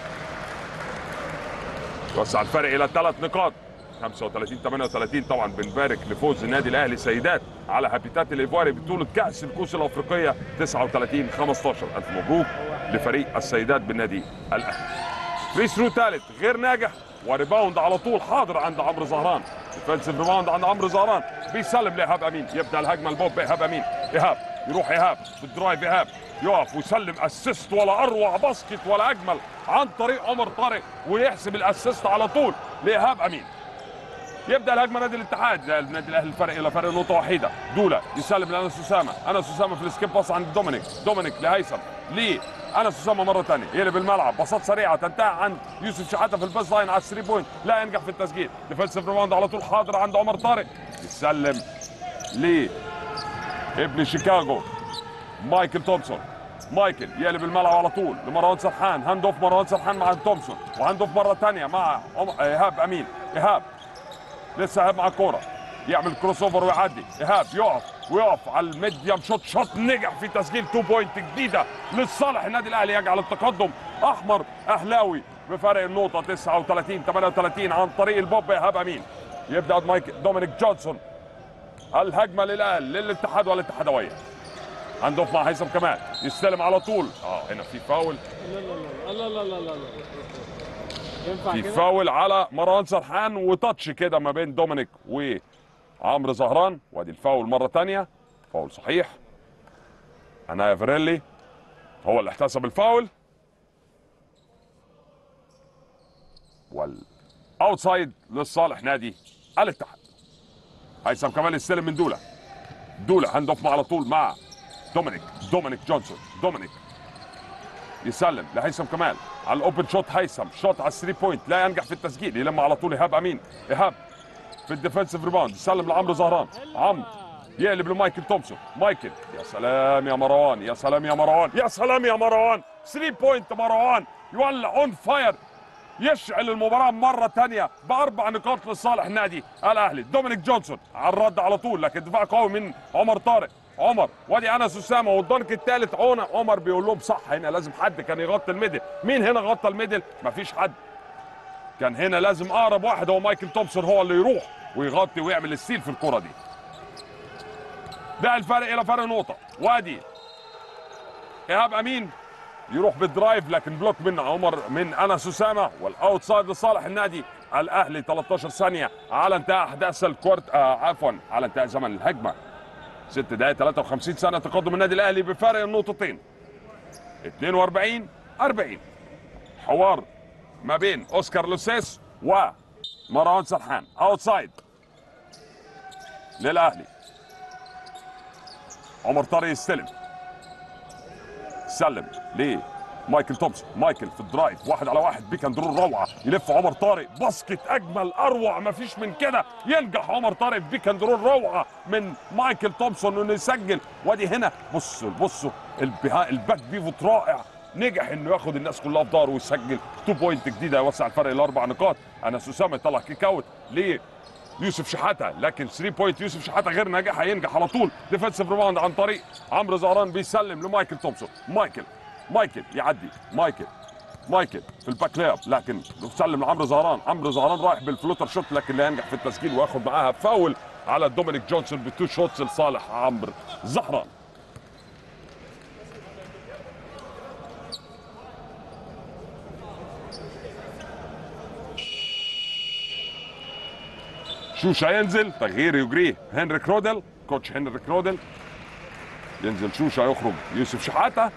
وسع الفرق الى ثلاث نقاط 35 38 طبعا بنبارك لفوز النادي الاهلي سيدات على هابيتات الايفواري بطوله كاس الكؤوس الافريقيه 39 15 الف مبروك لفريق السيدات بالنادي الاهلي فري ثرو ثالث غير ناجح وريباوند على طول حاضر عند عمرو زهران ديفنسيف ريباوند عند عمرو زهران بيسلم لايهاب امين يبدا الهجمه البوب ايهاب امين ايهاب يروح ايهاب بالدرايف ايهاب يقف ويسلم اسيست ولا اروع باسكت ولا اجمل عن طريق عمر طارق ويحسب الاسيست على طول لايهاب امين يبدا الهجمه نادي الاتحاد النادي الاهلي الفرق الى فرق نقطه وحيده دولا يسلم لانس اسامه انس اسامه في السكيب باس عند دومينيك دومينيك لهيثم ليه انس اسامه مره ثانيه يقلب الملعب باصات سريعه تنتهي عند يوسف شحاته في الباس لاين على الثري بوينت لا ينجح في التسجيل ديفنسيف ريباوند على طول حاضر عند عمر طارق يسلم ليه ابن شيكاغو مايكل تومسون مايكل يقلب الملعب على طول لمروان سرحان هاند اوف مروان سرحان مع تومسون وهاند اوف مره ثانيه مع عم- ايهاب امين ايهاب لسه ايهاب مع الكوره يعمل كروس اوفر ويعدي ايهاب يقف ويقف على الميديم شوت شوت نجح في تسجيل 2 بوينت جديده لصالح النادي الاهلي يجعل التقدم احمر اهلاوي بفرق النقطه 39 38 عن طريق البوب ايهاب امين يبدا مايك دومينيك جونسون الهجمه للاهلي للاتحاد والاتحادويه عنده مع هيثم كمال يستلم على طول اه هنا في فاول لا لا لا لا لا لا لا ينفع في كده فاول على مروان سرحان وتاتش كده ما بين دومينيك وعمرو زهران وادي الفاول مره تانية فاول صحيح انايا فيريلي هو اللي احتسب الفاول والاوتسايد لصالح نادي الاتحاد هيثم كمال يستلم من دولا دولا هاند اوف على طول مع دومينيك دومينيك جونسون دومينيك يسلم لهيثم كمال على الاوبن شوت هيثم شوت على الثري بوينت لا ينجح في التسجيل يلم على طول ايهاب امين ايهاب في الديفنسيف ريباوند يسلم لعمرو زهران عمرو يقلب لمايكل تومسون مايكل يا سلام يا مروان يا سلام يا مروان يا سلام يا مروان 3 بوينت مروان يولع اون فاير يشعل المباراة مرة تانية بأربع نقاط لصالح نادي الأهلي دومينيك جونسون على الرد على طول لكن دفاع قوي من عمر طارق عمر وادي انس اسامه والضنك الثالث عون عمر بيقول لهم صح هنا لازم حد كان يغطي الميدل مين هنا غطى الميدل مفيش حد كان هنا لازم اقرب واحد هو مايكل تومسون هو اللي يروح ويغطي ويعمل الستيل في الكرة دي ده الفرق الى فرق نقطة وادي ايهاب امين يروح بالدرايف لكن بلوك من عمر من انس اسامه والاوتسايد لصالح النادي الاهلي 13 ثانيه على انتهاء احداث الكوارت آه عفوا على انتهاء زمن الهجمه 6 دقائق 53 سنه تقدم النادي الاهلي بفارق النقطتين 42 40 حوار ما بين اوسكار لوسيس ومروان سرحان اوتسايد للاهلي عمر طارق يستلم سلم ليه مايكل تومسون مايكل في الدرايف واحد على واحد بيك اند رول روعه يلف عمر طارق باسكت اجمل اروع ما فيش من كده ينجح عمر طارق في بيك اند رول روعه من مايكل تومسون انه يسجل وادي هنا بصوا بصوا البها- الباك بيفوت رائع نجح انه ياخد الناس كلها في ظهره ويسجل 2 بوينت جديده يوسع الفرق لاربع نقاط انس اسامه يطلع كيك اوت ليه يوسف شحاته لكن 3 بوينت يوسف شحاته غير ناجح هينجح على طول ديفensive ريباوند عن طريق عمرو زهران بيسلم لمايكل تومسون مايكل مايكل يعدي مايكل مايكل في الباك لاب لكن سلم لعمرو زهران عمرو زهران رايح بالفلوتر شوت لكن لا ينجح في التسجيل وياخد معاها فاول على دومينيك جونسون بتو شوتس لصالح عمرو زهران شوشة ينزل تغيير يجريه هنري كرودل كوتش هنري كرودل ينزل شوشة يخرج يوسف شحاتة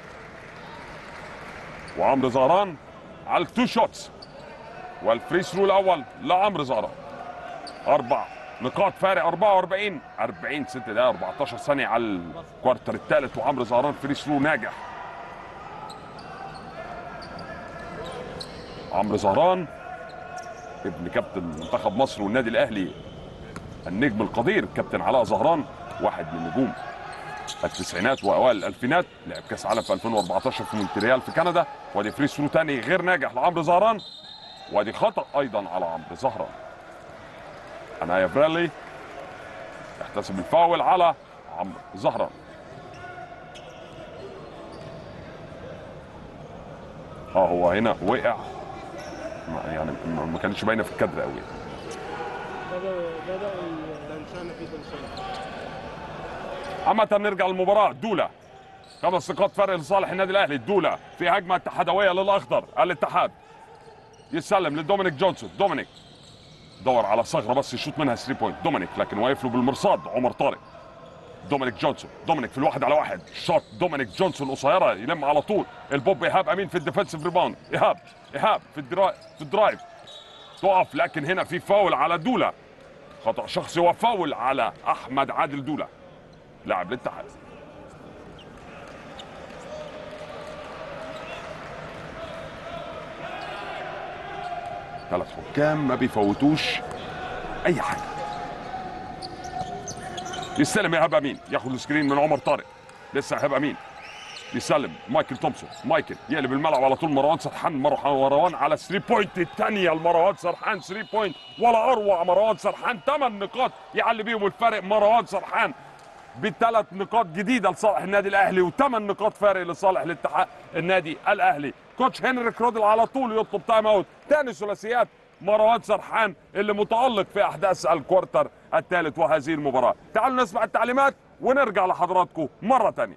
وعمرو زهران على التو شوتس والفري ثرو الاول لعمرو زهران اربع نقاط فارق 44 40 6 دقائق 14 ثانيه على الكوارتر الثالث وعمرو زهران فري ثرو ناجح عمرو زهران ابن كابتن منتخب مصر والنادي الاهلي النجم القدير كابتن علاء زهران واحد من نجوم التسعينات واوائل الالفينات لعب كاس عالم في 2014 في مونتريال في كندا وادي فري ثرو تاني غير ناجح لعمرو زهران وادي خطا ايضا على عمرو زهران انايا بريلي يحتسب الفاول على عمرو زهران اه هو هنا وقع ما- يعني ما ما كانش باينه في الكادر قوي بدأ بدأ الدنشانة في دنشانة عامة نرجع للمباراة دولة خمس نقاط فرق لصالح النادي الاهلي الدولة في هجمة اتحادوية للاخضر الاتحاد يسلم لدومينيك جونسون دومينيك دور على ثغرة بس يشوط منها 3 بوينت دومينيك لكن واقف له بالمرصاد عمر طارق دومينيك جونسون دومينيك في الواحد على واحد شوت دومينيك جونسون قصيرة يلم على طول البوب ايهاب امين في الديفنسيف ريباوند ايهاب ايهاب في الدرايف في الدرايف تقف لكن هنا في فاول على دولة خطأ شخصي وفاول على احمد عادل دولة لاعب الاتحاد ثلاث حكام ما بيفوتوش اي حاجه يستلم ايهاب امين ياخد السكرين من عمر طارق لسه ايهاب امين بيسلم مايكل تومسون مايكل يقلب الملعب على طول مروان سرحان مروان على 3 بوينت الثانيه لمروان سرحان 3 بوينت ولا اروع مروان سرحان 8 نقاط يعلي بيهم الفارق مروان سرحان بثلاث نقاط جديده لصالح النادي الاهلي وثمان نقاط فارق لصالح الاتحاد النادي الاهلي كوتش هنريك رودل على طول يطلب تايم اوت ثاني ثلاثيات مروان سرحان اللي متالق في احداث الكوارتر الثالث وهذه المباراه تعالوا نسمع التعليمات ونرجع لحضراتكم مره ثانيه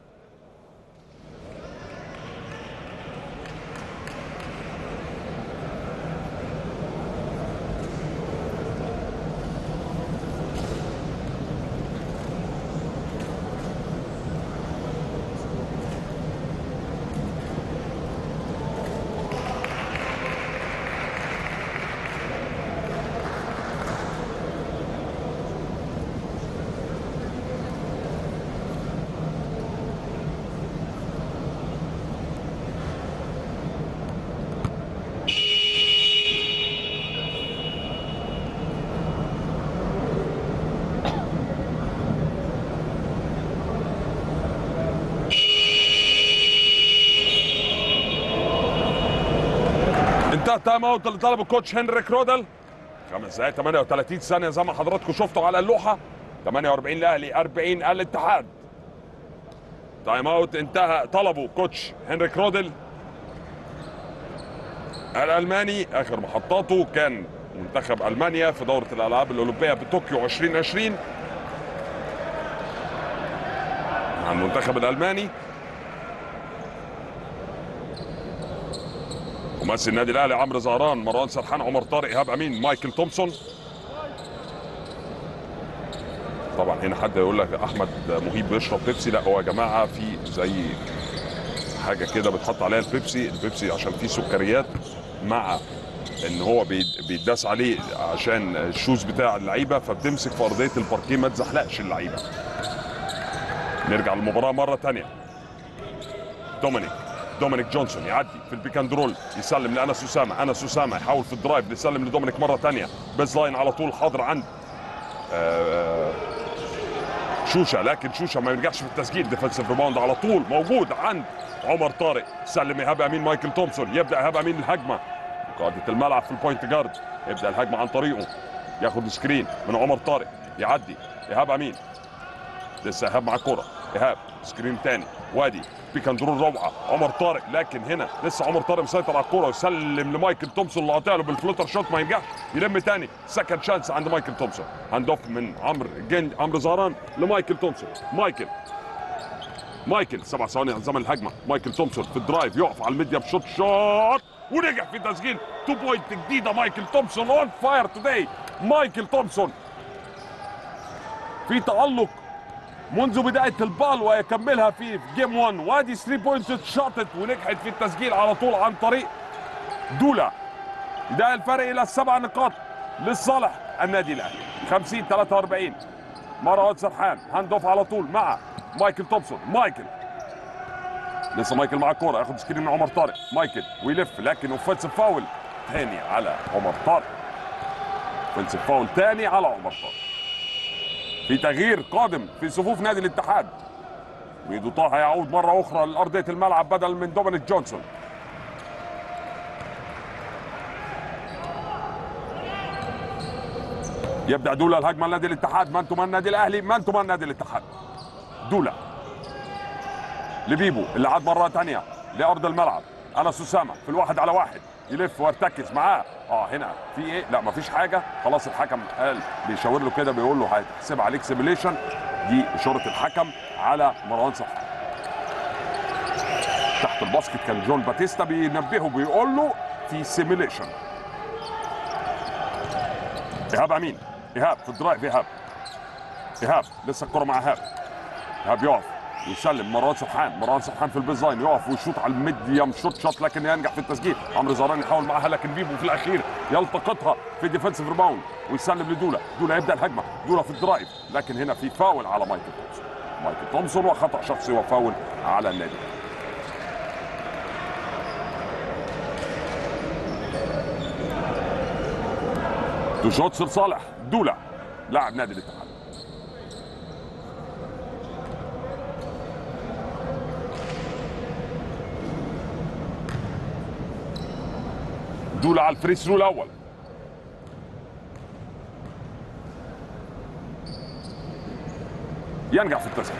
انتهى تايم اوت اللي طلبه الكوتش هنريك رودل خمس دقائق 38 ثانيه زي ما حضراتكم شفتوا على اللوحه 48 الاهلي 40 الاتحاد تايم اوت انتهى طلبه كوتش هنريك رودل الالماني اخر محطاته كان منتخب المانيا في دوره الالعاب الاولمبيه بطوكيو 2020 مع المنتخب الالماني ممثل النادي الاهلي عمرو زهران مروان سرحان عمر طارق ايهاب امين مايكل تومسون طبعا هنا حد يقول لك احمد مهيب بيشرب بيبسي لا هو يا جماعه في زي حاجه كده بتحط عليها البيبسي البيبسي عشان فيه سكريات مع ان هو بيد- بيتداس عليه عشان الشوز بتاع اللعيبه فبتمسك في ارضيه الباركيه ما تزحلقش اللعيبه نرجع للمباراه مره ثانيه دومينيك دومينيك جونسون يعدي في البيك اند رول يسلم لانس اسامه انس اسامه يحاول في الدرايف يسلم لدومينيك مره ثانيه بيز لاين على طول حاضر عند آه، شوشه لكن شوشه ما يرجعش في التسجيل ديفensive ريباوند على طول موجود عند عمر طارق سلم ايهاب امين مايكل تومسون يبدا ايهاب امين الهجمه قاده الملعب في البوينت جارد يبدا الهجمه عن طريقه ياخد سكرين من عمر طارق يعدي ايهاب امين لسه ايهاب مع الكوره ايهاب سكرين تاني وادي بيك اند رول روعه عمر طارق لكن هنا لسه عمر طارق مسيطر على الكوره ويسلم لمايكل تومسون اللي قاطع له بالفلوتر شوت ما ينجحش يلم تاني سكند شانس عند مايكل تومسون هاند اوف من عمرو جن عمرو زهران لمايكل تومسون مايكل مايكل سبع ثواني على زمن الهجمه مايكل تومسون في الدرايف يقف على الميديا بشوت شوت ونجح في تسجيل تو بوينت جديده مايكل تومسون اون فاير توداي مايكل تومسون في تألق منذ بداية البال ويكملها في جيم 1 وادي 3 بوينتس شاطت ونجحت في التسجيل على طول عن طريق دولا ده الفرق الى السبع نقاط لصالح النادي الاهلي 50 43 مروان سرحان هاند اوف على طول مع مايكل تومسون مايكل لسه مايكل مع الكوره ياخد سكرين من عمر طارق مايكل ويلف لكن اوفنسيف فاول تاني على عمر طارق اوفنسيف فاول تاني على عمر طارق في تغيير قادم في صفوف نادي الاتحاد ميدو طه يعود مرة أخرى لأرضية الملعب بدل من دومينيك جونسون يبدأ دولا الهجمة لنادي الاتحاد من تمان النادي الأهلي من تمان نادي الاتحاد دولا لبيبو اللي عاد مرة تانية لأرض الملعب أنس أسامة في الواحد على واحد يلف ويرتكز معاه اه هنا في ايه لا مفيش حاجه خلاص الحكم قال بيشاور له كده بيقول له هيتحسب عليك سيميليشن دي اشاره الحكم على مروان صحراء تحت الباسكت كان جون باتيستا بينبهه بيقول له في سيميليشن ايهاب امين ايهاب في الدرايف ايهاب ايهاب لسه الكره مع ايهاب ايهاب يقف يسلم مروان سرحان مروان سرحان في البيز لاين يقف ويشوط على الميديم شوت شوت لكن ينجح في التسجيل عمرو زهران يحاول معاها لكن بيبو في الاخير يلتقطها في ديفensive ريباوند ويسلم لدولا دولا يبدا الهجمه دولا في الدرايف لكن هنا في فاول على مايكل تومسون مايكل تومسون وخطا شخصي وفاول على النادي تو شوتس لصالح دولا لاعب نادي الاتحاد دولا على الفري ثرو الاول ينجح في التسجيل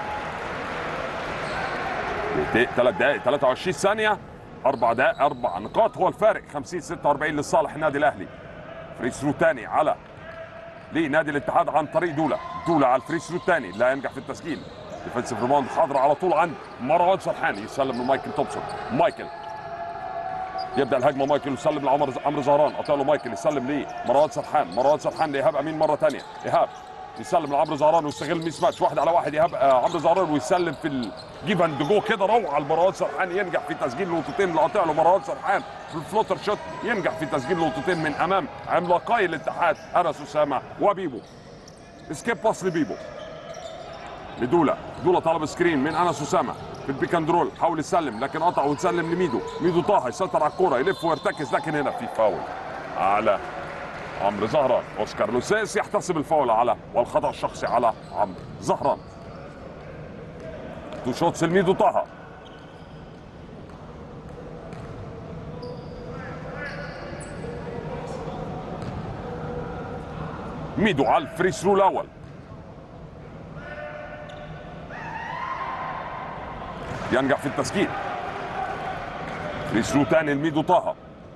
ثلاث دقائق 23 ثانية أربع دقائق أربع نقاط هو الفارق 50 46 لصالح النادي الأهلي فري ثرو ثاني على لنادي الاتحاد عن طريق دولا دولا على الفري ثرو الثاني لا ينجح في التسجيل ديفنسيف ريباوند حاضر على طول عند مروان سرحان يسلم لمايكل تومسون مايكل يبدا الهجمه مايكل يسلم لعمر عمرو زهران قطع له مايكل يسلم ليه مروان سرحان مروان سرحان لايهاب امين مره ثانيه ايهاب يسلم لعمرو زهران ويستغل ميس ماتش واحد على واحد ايهاب آه عمرو زهران ويسلم في الجيف اند جو كده روعه لمروان سرحان ينجح في تسجيل نقطتين اللي قاطع له مروان سرحان في الفلوتر شوت ينجح في تسجيل نقطتين من امام عملاقي الاتحاد انس اسامه وبيبو سكيب باس لبيبو لدولا دولا طلب سكرين من انس اسامه في البيك اند رول حاول يسلم لكن قطع وتسلم لميدو ميدو طه يسيطر على الكوره يلف ويرتكز لكن هنا في فاول على عمرو زهران اوسكار لوسيس يحتسب الفاول على والخطا الشخصي على عمرو زهران تو شوتس لميدو طه ميدو على الفري ثرو الاول ينجح في التسجيل فري ثرو تاني لميدو طه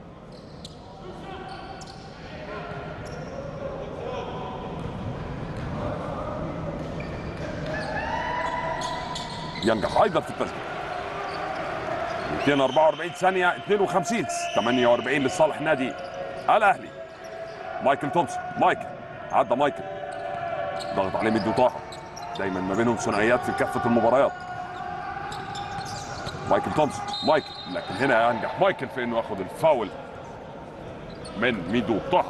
ينجح ايضا في التسجيل 244 ثانية 52 48 لصالح نادي الاهلي مايكل تومسون مايكل عدى مايكل ضغط عليه ميدو طه دايما ما بينهم ثنائيات في كافة المباريات مايكل تومسون مايكل لكن هنا ينجح مايكل في انه ياخذ الفاول من ميدو طه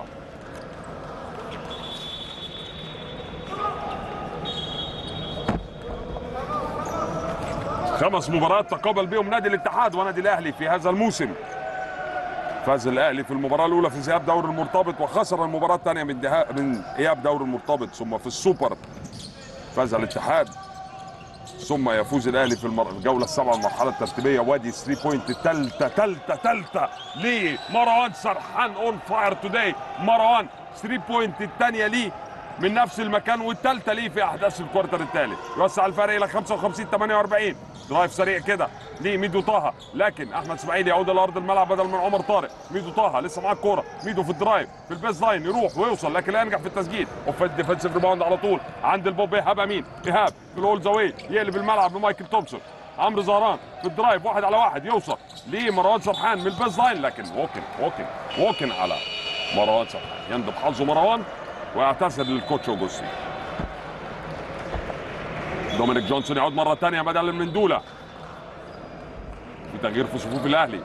خمس مباريات تقابل بهم نادي الاتحاد ونادي الاهلي في هذا الموسم فاز الاهلي في المباراه الاولى في ذهاب دوري المرتبط وخسر المباراه الثانيه من دها... من اياب دوري المرتبط ثم في السوبر فاز الاتحاد ثم يفوز الاهلي في المر... الجوله السابعه المرحله الترتيبيه وادي 3 بوينت ثالثه ثالثه ثالثه لمروان سرحان اون فاير توداي مروان 3 بوينت الثانيه ليه من نفس المكان والثالثه ليه في احداث الكوارتر الثالث يوسع الفرق الى 55 48 درايف سريع كده لميدو طه لكن احمد اسماعيل يعود الى ارض الملعب بدل من عمر طارق ميدو طه لسه معاه الكوره ميدو في الدرايف في البيس لاين يروح ويوصل لكن لا ينجح في التسجيل وفي الديفنسيف ريباوند على طول عند البوب ايهاب امين ايهاب في الاول زاويه يقلب الملعب لمايكل تومسون عمرو زهران في الدرايف واحد على واحد يوصل لمروان سرحان من البيس لاين لكن ووكن ووكن ووكن على مروان سرحان يندب حظه مروان ويعتذر للكوتش اوجوستي دومينيك جونسون يعود مره ثانيه بدلا من دولا في تغيير في صفوف الاهلي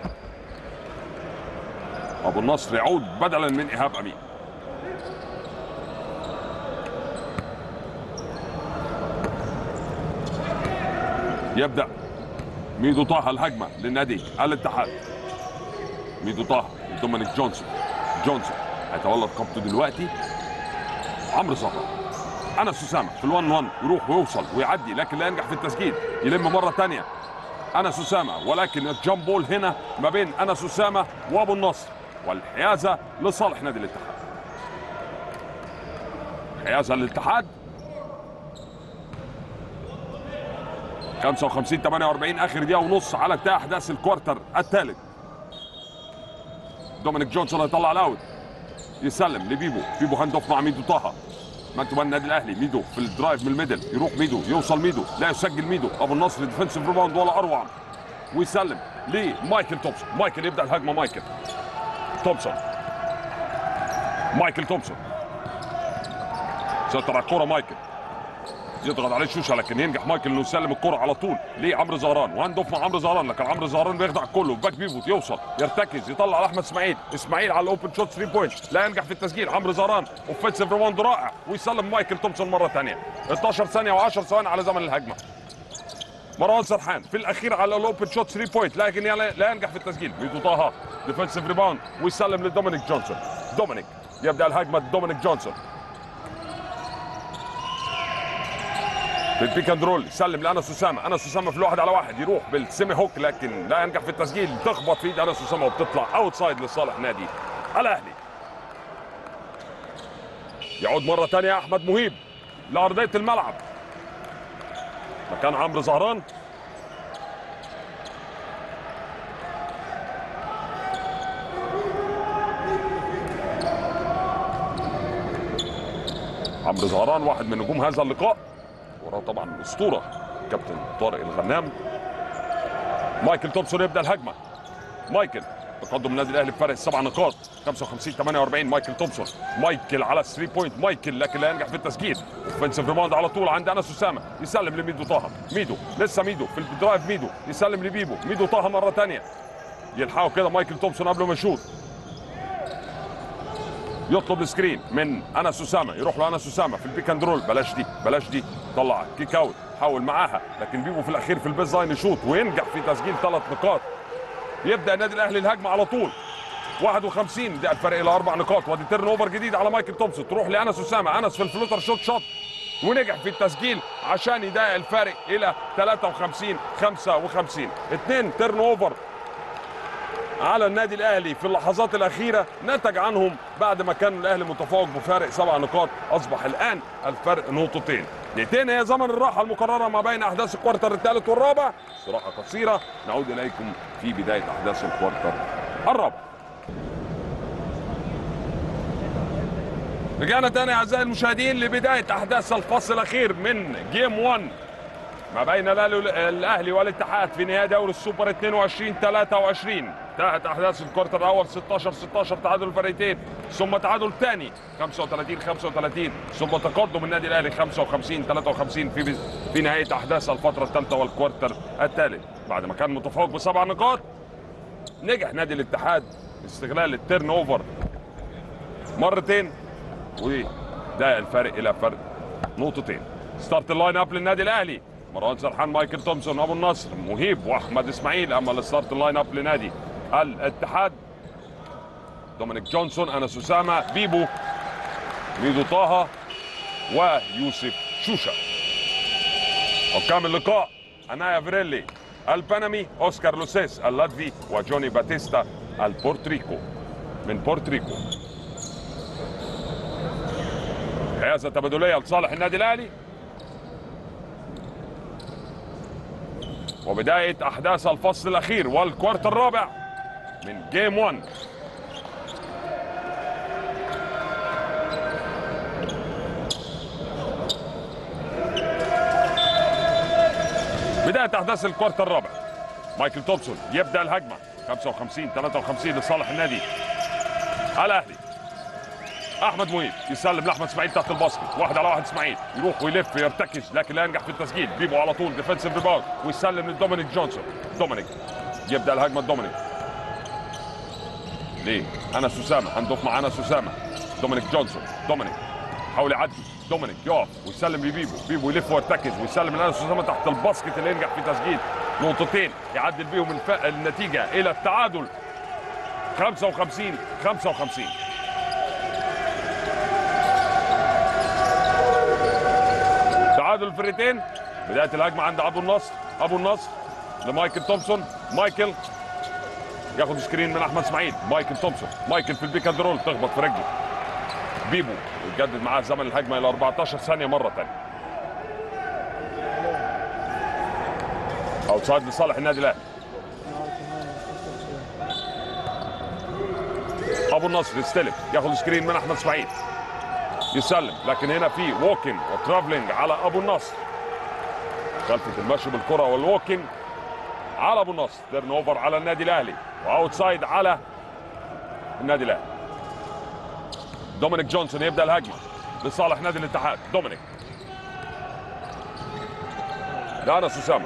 ابو النصر يعود بدلا من ايهاب امين يبدا ميدو طه الهجمه للنادي الاتحاد ميدو طه دومينيك جونسون جونسون هيتولى قبضه دلوقتي عمرو زهران انس اسامه في الوان 1 يروح ويوصل ويعدي لكن لا ينجح في التسجيل يلم مره ثانيه انس اسامه ولكن الجامب بول هنا ما بين انس اسامه وابو النصر والحيازه لصالح نادي الاتحاد حيازه للاتحاد 55 48 اخر دقيقه ونص على انتهاء احداث الكوارتر الثالث دومينيك جونسون هيطلع الاوت يسلم لبيبو بيبو هاند اوف مع ميدو طه مكتوب النادي الاهلي ميدو في الدرايف من الميدل يروح ميدو يوصل ميدو لا يسجل ميدو ابو النصر ديفنسيف ريباوند ولا اروع ويسلم لمايكل تومسون مايكل يبدا الهجمه مايكل تومسون مايكل تومسون سيطر على الكوره مايكل يضغط عليه شوشه لكن ينجح مايكل انه يسلم الكره على طول لعمرو زهران وهاند اوف مع عمرو زهران لكن عمرو زهران بيخدع كله باك بيفوت يوصل يرتكز يطلع لاحمد اسماعيل اسماعيل على الاوبن شوت 3 بوينت لا ينجح في التسجيل عمرو زهران اوفنسيف ريباوند رائع ويسلم مايكل تومسون مره ثانيه 12 ثانيه و10 ثواني على زمن الهجمه مروان سرحان في الاخير على الاوبن شوت 3 بوينت لكن لا ينجح في التسجيل ميدو طه ديفنسيف ريباوند ويسلم لدومينيك جونسون دومينيك يبدا الهجمه دومينيك جونسون بالبيك اند رول يسلم لانس اسامه انس اسامه في الواحد على واحد يروح بالسيمي هوك لكن لا ينجح في التسجيل تخبط في ايد انس اسامه وبتطلع اوت سايد لصالح نادي الاهلي يعود مره ثانيه احمد مهيب لارضيه الملعب مكان عمرو زهران عمرو زهران واحد من نجوم هذا اللقاء وراه طبعا الاسطوره كابتن طارق الغنام مايكل تومسون يبدا الهجمه مايكل تقدم النادي الاهلي بفارق سبع نقاط 55 48 مايكل تومسون مايكل على 3 بوينت مايكل لكن لا ينجح في التسجيل اوفنسيف ريباوند على طول عند انس اسامه يسلم لميدو طه ميدو لسه ميدو في الدرايف ميدو يسلم لبيبو ميدو طه مره ثانيه يلحقوا كده مايكل تومسون قبل ما يشوط يطلب السكرين من انس اسامه يروح له انس اسامه في البيك اند رول بلاش دي بلاش دي طلع كيك اوت حاول معاها لكن بيبو في الاخير في البيز لاين يشوط وينجح في تسجيل ثلاث نقاط يبدا النادي الاهلي الهجمه على طول 51 ده الفرق الى اربع نقاط وادي تيرن اوفر جديد على مايكل تومسون تروح لانس اسامه انس في الفلوتر شوت شوت ونجح في التسجيل عشان يضيق الفارق الى 53 55 اثنين تيرن اوفر على النادي الاهلي في اللحظات الاخيره نتج عنهم بعد ما كان الاهلي متفوق بفارق سبع نقاط اصبح الان الفرق نقطتين دقيقتين هي زمن الراحه المقرره ما بين احداث الكوارتر الثالث والرابع استراحه قصيره نعود اليكم في بدايه احداث الكوارتر الرابع رجعنا تاني اعزائي المشاهدين لبدايه احداث الفصل الاخير من جيم 1 ما بين الاهلي الاهلي والاتحاد في نهائي دوري السوبر 22 23 انتهت احداث الكوارتر الاول 16 16 تعادل الفريقين ثم تعادل ثاني 35 35 ثم تقدم النادي الاهلي 55 53 في في نهايه احداث الفتره الثالثه والكوارتر الثالث بعد ما كان متفوق بسبع نقاط نجح نادي الاتحاد استغلال التيرن اوفر مرتين وده الفارق الى فرق نقطتين ستارت اللاين اب للنادي الاهلي مروان سرحان مايكل تومسون ابو النصر مهيب واحمد اسماعيل اما الستارت اللاين اب لنادي الاتحاد دومينيك جونسون انس اسامه بيبو ميدو طه ويوسف شوشه حكام اللقاء انايا فيريلي البنمي اوسكار لوسيس اللاتفي وجوني باتيستا البورتريكو من بورتريكو حيازه تبادليه لصالح النادي الاهلي وبداية أحداث الفصل الأخير والكوارت الرابع من جيم 1 بداية أحداث الكوارت الرابع مايكل تومسون يبدأ الهجمة 55 53 لصالح النادي الأهلي احمد مهيب يسلم لاحمد اسماعيل تحت الباسكت واحد على واحد اسماعيل يروح ويلف يرتكز لكن لا ينجح في التسجيل بيبو على طول ديفنسيف ريباوند ويسلم لدومينيك جونسون دومينيك يبدا الهجمه دومينيك ليه انس اسامه هندوف مع انس اسامه دومينيك جونسون دومينيك حاول يعدي دومينيك يقف ويسلم لبيبو بيبو يلف ويرتكز ويسلم لانس اسامه تحت الباسكت اللي ينجح في تسجيل نقطتين يعدل بيهم الف... النتيجه الى التعادل 55 55 تعادل الفريقين بدايه الهجمه عند ابو النصر ابو النصر لمايكل تومسون مايكل ياخد سكرين من احمد اسماعيل مايكل تومسون مايكل في البيك اند رول تخبط في رجله بيبو يجدد معاه زمن الهجمه الى 14 ثانيه مره ثانيه اوتسايد لصالح النادي الاهلي ابو النصر يستلم ياخد سكرين من احمد اسماعيل يسلم لكن هنا في ووكينج وترافلينج على ابو النصر خلفة المشي بالكرة والووكينج على ابو النصر تيرن اوفر على النادي الاهلي واوتسايد على النادي الاهلي دومينيك جونسون يبدا الهجمه لصالح نادي الاتحاد دومينيك لانس اسامه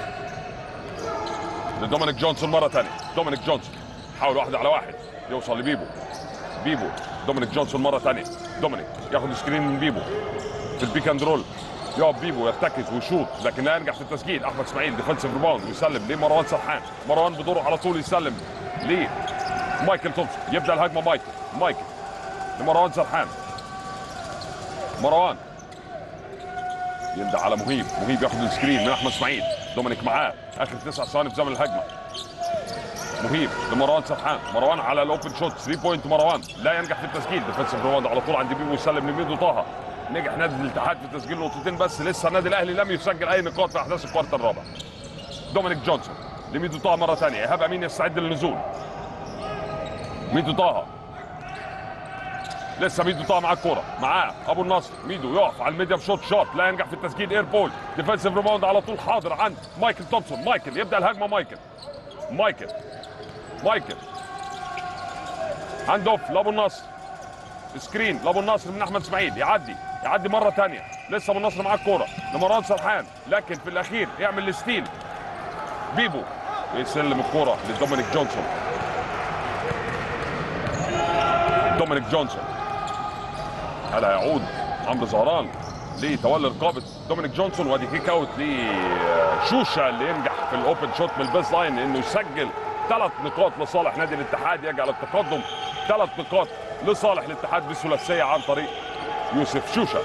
لدومينيك جونسون مره ثانيه دومينيك جونسون حاول واحد على واحد يوصل لبيبو بيبو دومينيك جونسون مره ثانيه دومينيك ياخد سكرين من بيبو في البيك اند رول يقف بيبو يرتكز ويشوط لكن لا ينجح في التسجيل احمد اسماعيل ديفنسيف ريباوند ويسلم لمروان سرحان مروان بدوره على طول يسلم ليه مايكل تومسون يبدا الهجمه مايكل مايكل لمروان سرحان مروان يندى على مهيب مهيب ياخد السكرين من احمد اسماعيل دومينيك معاه اخر تسع ثواني في زمن الهجمه مهيب لمروان سرحان مروان على الاوبن شوت 3 بوينت مروان لا ينجح في التسجيل ديفنسيف ريباوند على طول عند بيبو يسلم لميدو طه نجح نادي الاتحاد في تسجيل نقطتين بس لسه النادي الاهلي لم يسجل اي نقاط في احداث الكوارتر الرابع دومينيك جونسون لميدو طه مره ثانيه ايهاب امين يستعد للنزول ميدو طه لسه ميدو طه معاه الكوره معاه ابو النصر ميدو يقف على الميديم شوت شوت لا ينجح في التسجيل اير بول ديفنسيف ريباوند على طول حاضر عند مايكل تومسون مايكل يبدا الهجمه مايكل مايكل مايكل هاند اوف لابو النصر سكرين لابو النصر من احمد اسماعيل يعدي يعدي مره ثانيه لسه ابو النصر معاه الكوره لمروان سرحان لكن في الاخير يعمل الستيل بيبو يسلم الكوره لدومينيك جونسون دومينيك جونسون هل هيعود عمرو زهران لتولي رقابه دومينيك جونسون وادي كيك اوت لشوشه اللي ينجح في الاوبن شوت من البيس لاين انه يسجل ثلاث نقاط لصالح نادي الاتحاد يجعل التقدم ثلاث نقاط لصالح الاتحاد بثلاثيه عن طريق يوسف شوشه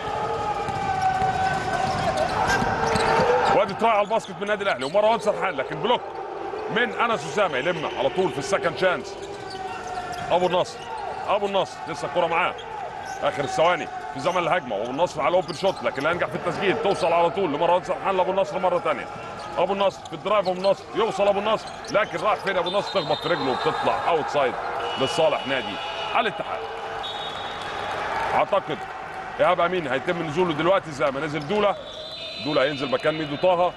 وادي تراي على الباسكت من النادي الاهلي ومروان سرحان لكن بلوك من انس اسامه يلم على طول في السكند شانس ابو النصر ابو النصر لسه الكره معاه اخر الثواني في زمن الهجمه وابو النصر على الاوبن شوت لكن لا ينجح في التسجيل توصل على طول لمروان سرحان لابو النصر مره ثانيه ابو النصر في الدرايف ابو النصر يوصل ابو النصر لكن راح فين ابو النصر تخبط في رجله وبتطلع اوت سايد لصالح نادي الاتحاد اعتقد ايهاب امين هيتم نزوله دلوقتي زي ما نزل دوله دوله هينزل مكان ميدو طه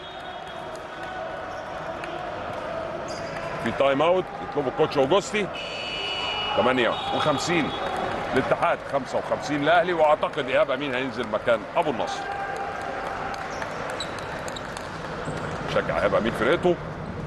في تايم اوت يطلبه الكوتش اوجوستي 58 الاتحاد 55 الاهلي واعتقد ايهاب امين هينزل مكان ابو النصر شجع ايهاب امين فرقته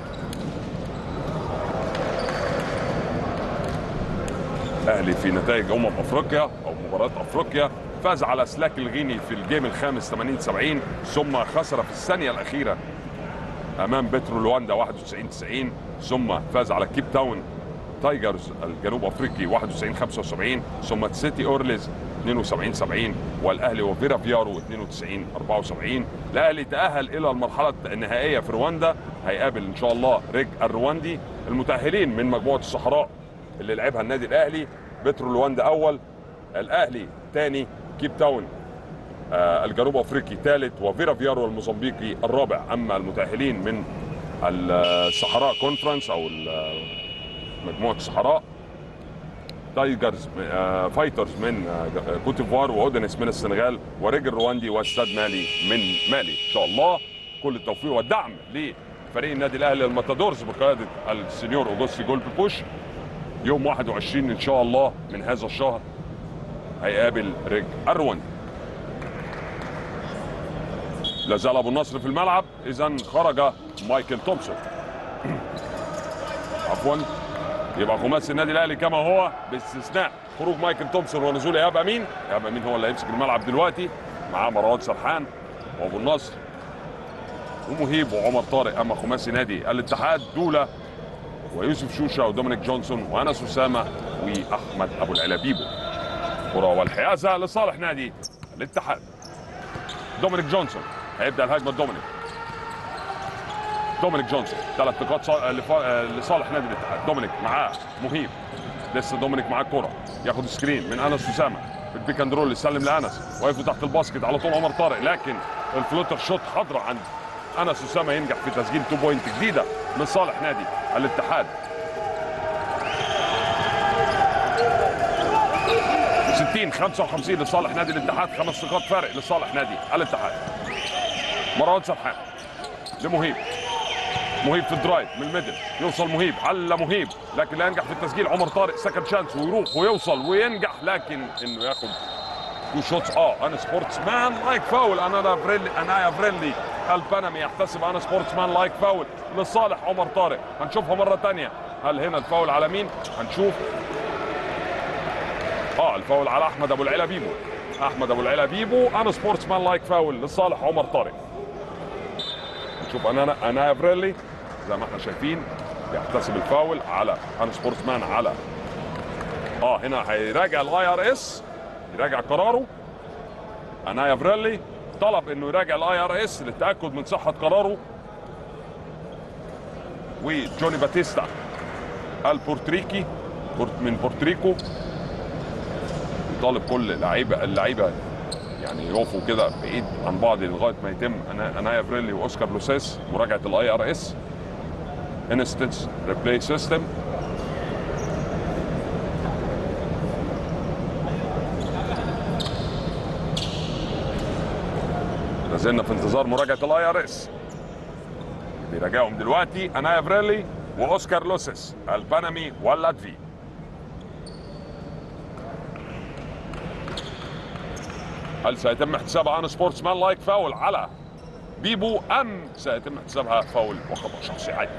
الاهلي في نتائج امم افريقيا او مباراه افريقيا فاز على سلاك الغيني في الجيم الخامس 80 70 ثم خسر في الثانيه الاخيره امام بترو لواندا 91 90 ثم فاز على كيب تاون تايجرز الجنوب افريقي 91 75 ثم سيتي اورليز 72 70 والاهلي وفيرا فيارو 92 74 الاهلي تاهل الى المرحله النهائيه في رواندا هيقابل ان شاء الله ريج الرواندي المتاهلين من مجموعه الصحراء اللي لعبها النادي الاهلي بترو لواندا اول الاهلي ثاني كيب تاون آه الجنوب افريقي ثالث وفيرا فيارو الموزمبيقي الرابع اما المتاهلين من الصحراء كونفرنس او مجموعه الصحراء تايجرز آه فايترز من آه كوت ديفوار واودنس من السنغال ورجل رواندي واستاد مالي من مالي ان شاء الله كل التوفيق والدعم لفريق النادي الاهلي الماتادورز بقياده السنيور اوجوستي جولب بوش يوم 21 ان شاء الله من هذا الشهر هيقابل ريج الرواندي لا زال ابو النصر في الملعب اذا خرج مايكل تومسون عفوا يبقى خماسي النادي الاهلي كما هو باستثناء خروج مايكل تومسون ونزول ايهاب امين ايهاب امين هو اللي هيمسك الملعب دلوقتي معاه مروان سرحان وابو النصر ومهيب وعمر طارق اما خماسي نادي الاتحاد دوله ويوسف شوشه ودومينيك جونسون وانس اسامه واحمد ابو العلا بيبو كره والحيازه لصالح نادي الاتحاد دومينيك جونسون هيبدا الهجمه دومينيك دومينيك جونسون ثلاث نقاط لصالح نادي الاتحاد دومينيك معاه مهيب لسه دومينيك معاه الكره ياخد سكرين من انس اسامه في البيك اند رول يسلم لانس واقف تحت الباسكت على طول عمر طارق لكن الفلوتر شوت حاضره عند انس اسامه ينجح في تسجيل 2 بوينت جديده من صالح نادي الاتحاد 60 55 لصالح نادي الاتحاد خمس نقاط فارق لصالح نادي الاتحاد مروان سرحان لمهيب مهيب في الدرايف من الميدل يوصل مهيب على مهيب لكن لا ينجح في التسجيل عمر طارق سكند شانس ويروح ويوصل وينجح لكن انه ياخد تو شوتس اه انا سبورتس مان لايك فاول انا فريلي انا فريلي البنمي يحتسب انا سبورتس مان لايك فاول لصالح عمر طارق هنشوفها مره ثانيه هل هنا الفاول على مين هنشوف اه الفاول على احمد ابو العلا بيبو احمد ابو العلا بيبو انا سبورتس مان لايك فاول لصالح عمر طارق نشوف انا انا فريلي زي ما احنا شايفين بيحتسب الفاول على انا سبورتس مان على اه هنا هيراجع الاي ار اس يراجع قراره انايا فريلي طلب انه يراجع الاي ار اس للتاكد من صحه قراره وجوني باتيستا البورتريكي بورت- من بورتريكو يطالب كل لعيبه اللعيبه يعني يقفوا كده بعيد عن بعض لغايه ما يتم أنا- انايا بريلي واوسكار لوسيس مراجعه الاي ار اس انستنس ريبلاي سيستم لازلنا في انتظار مراجعه الاي ار اس بيراجعهم دلوقتي انايا بريلي واوسكار لوسيس البنمي واللاتفي هل سيتم احتسابها عن سبورتس مان لايك فاول على بيبو ام سيتم احتسابها فاول وخطا شخصي عادي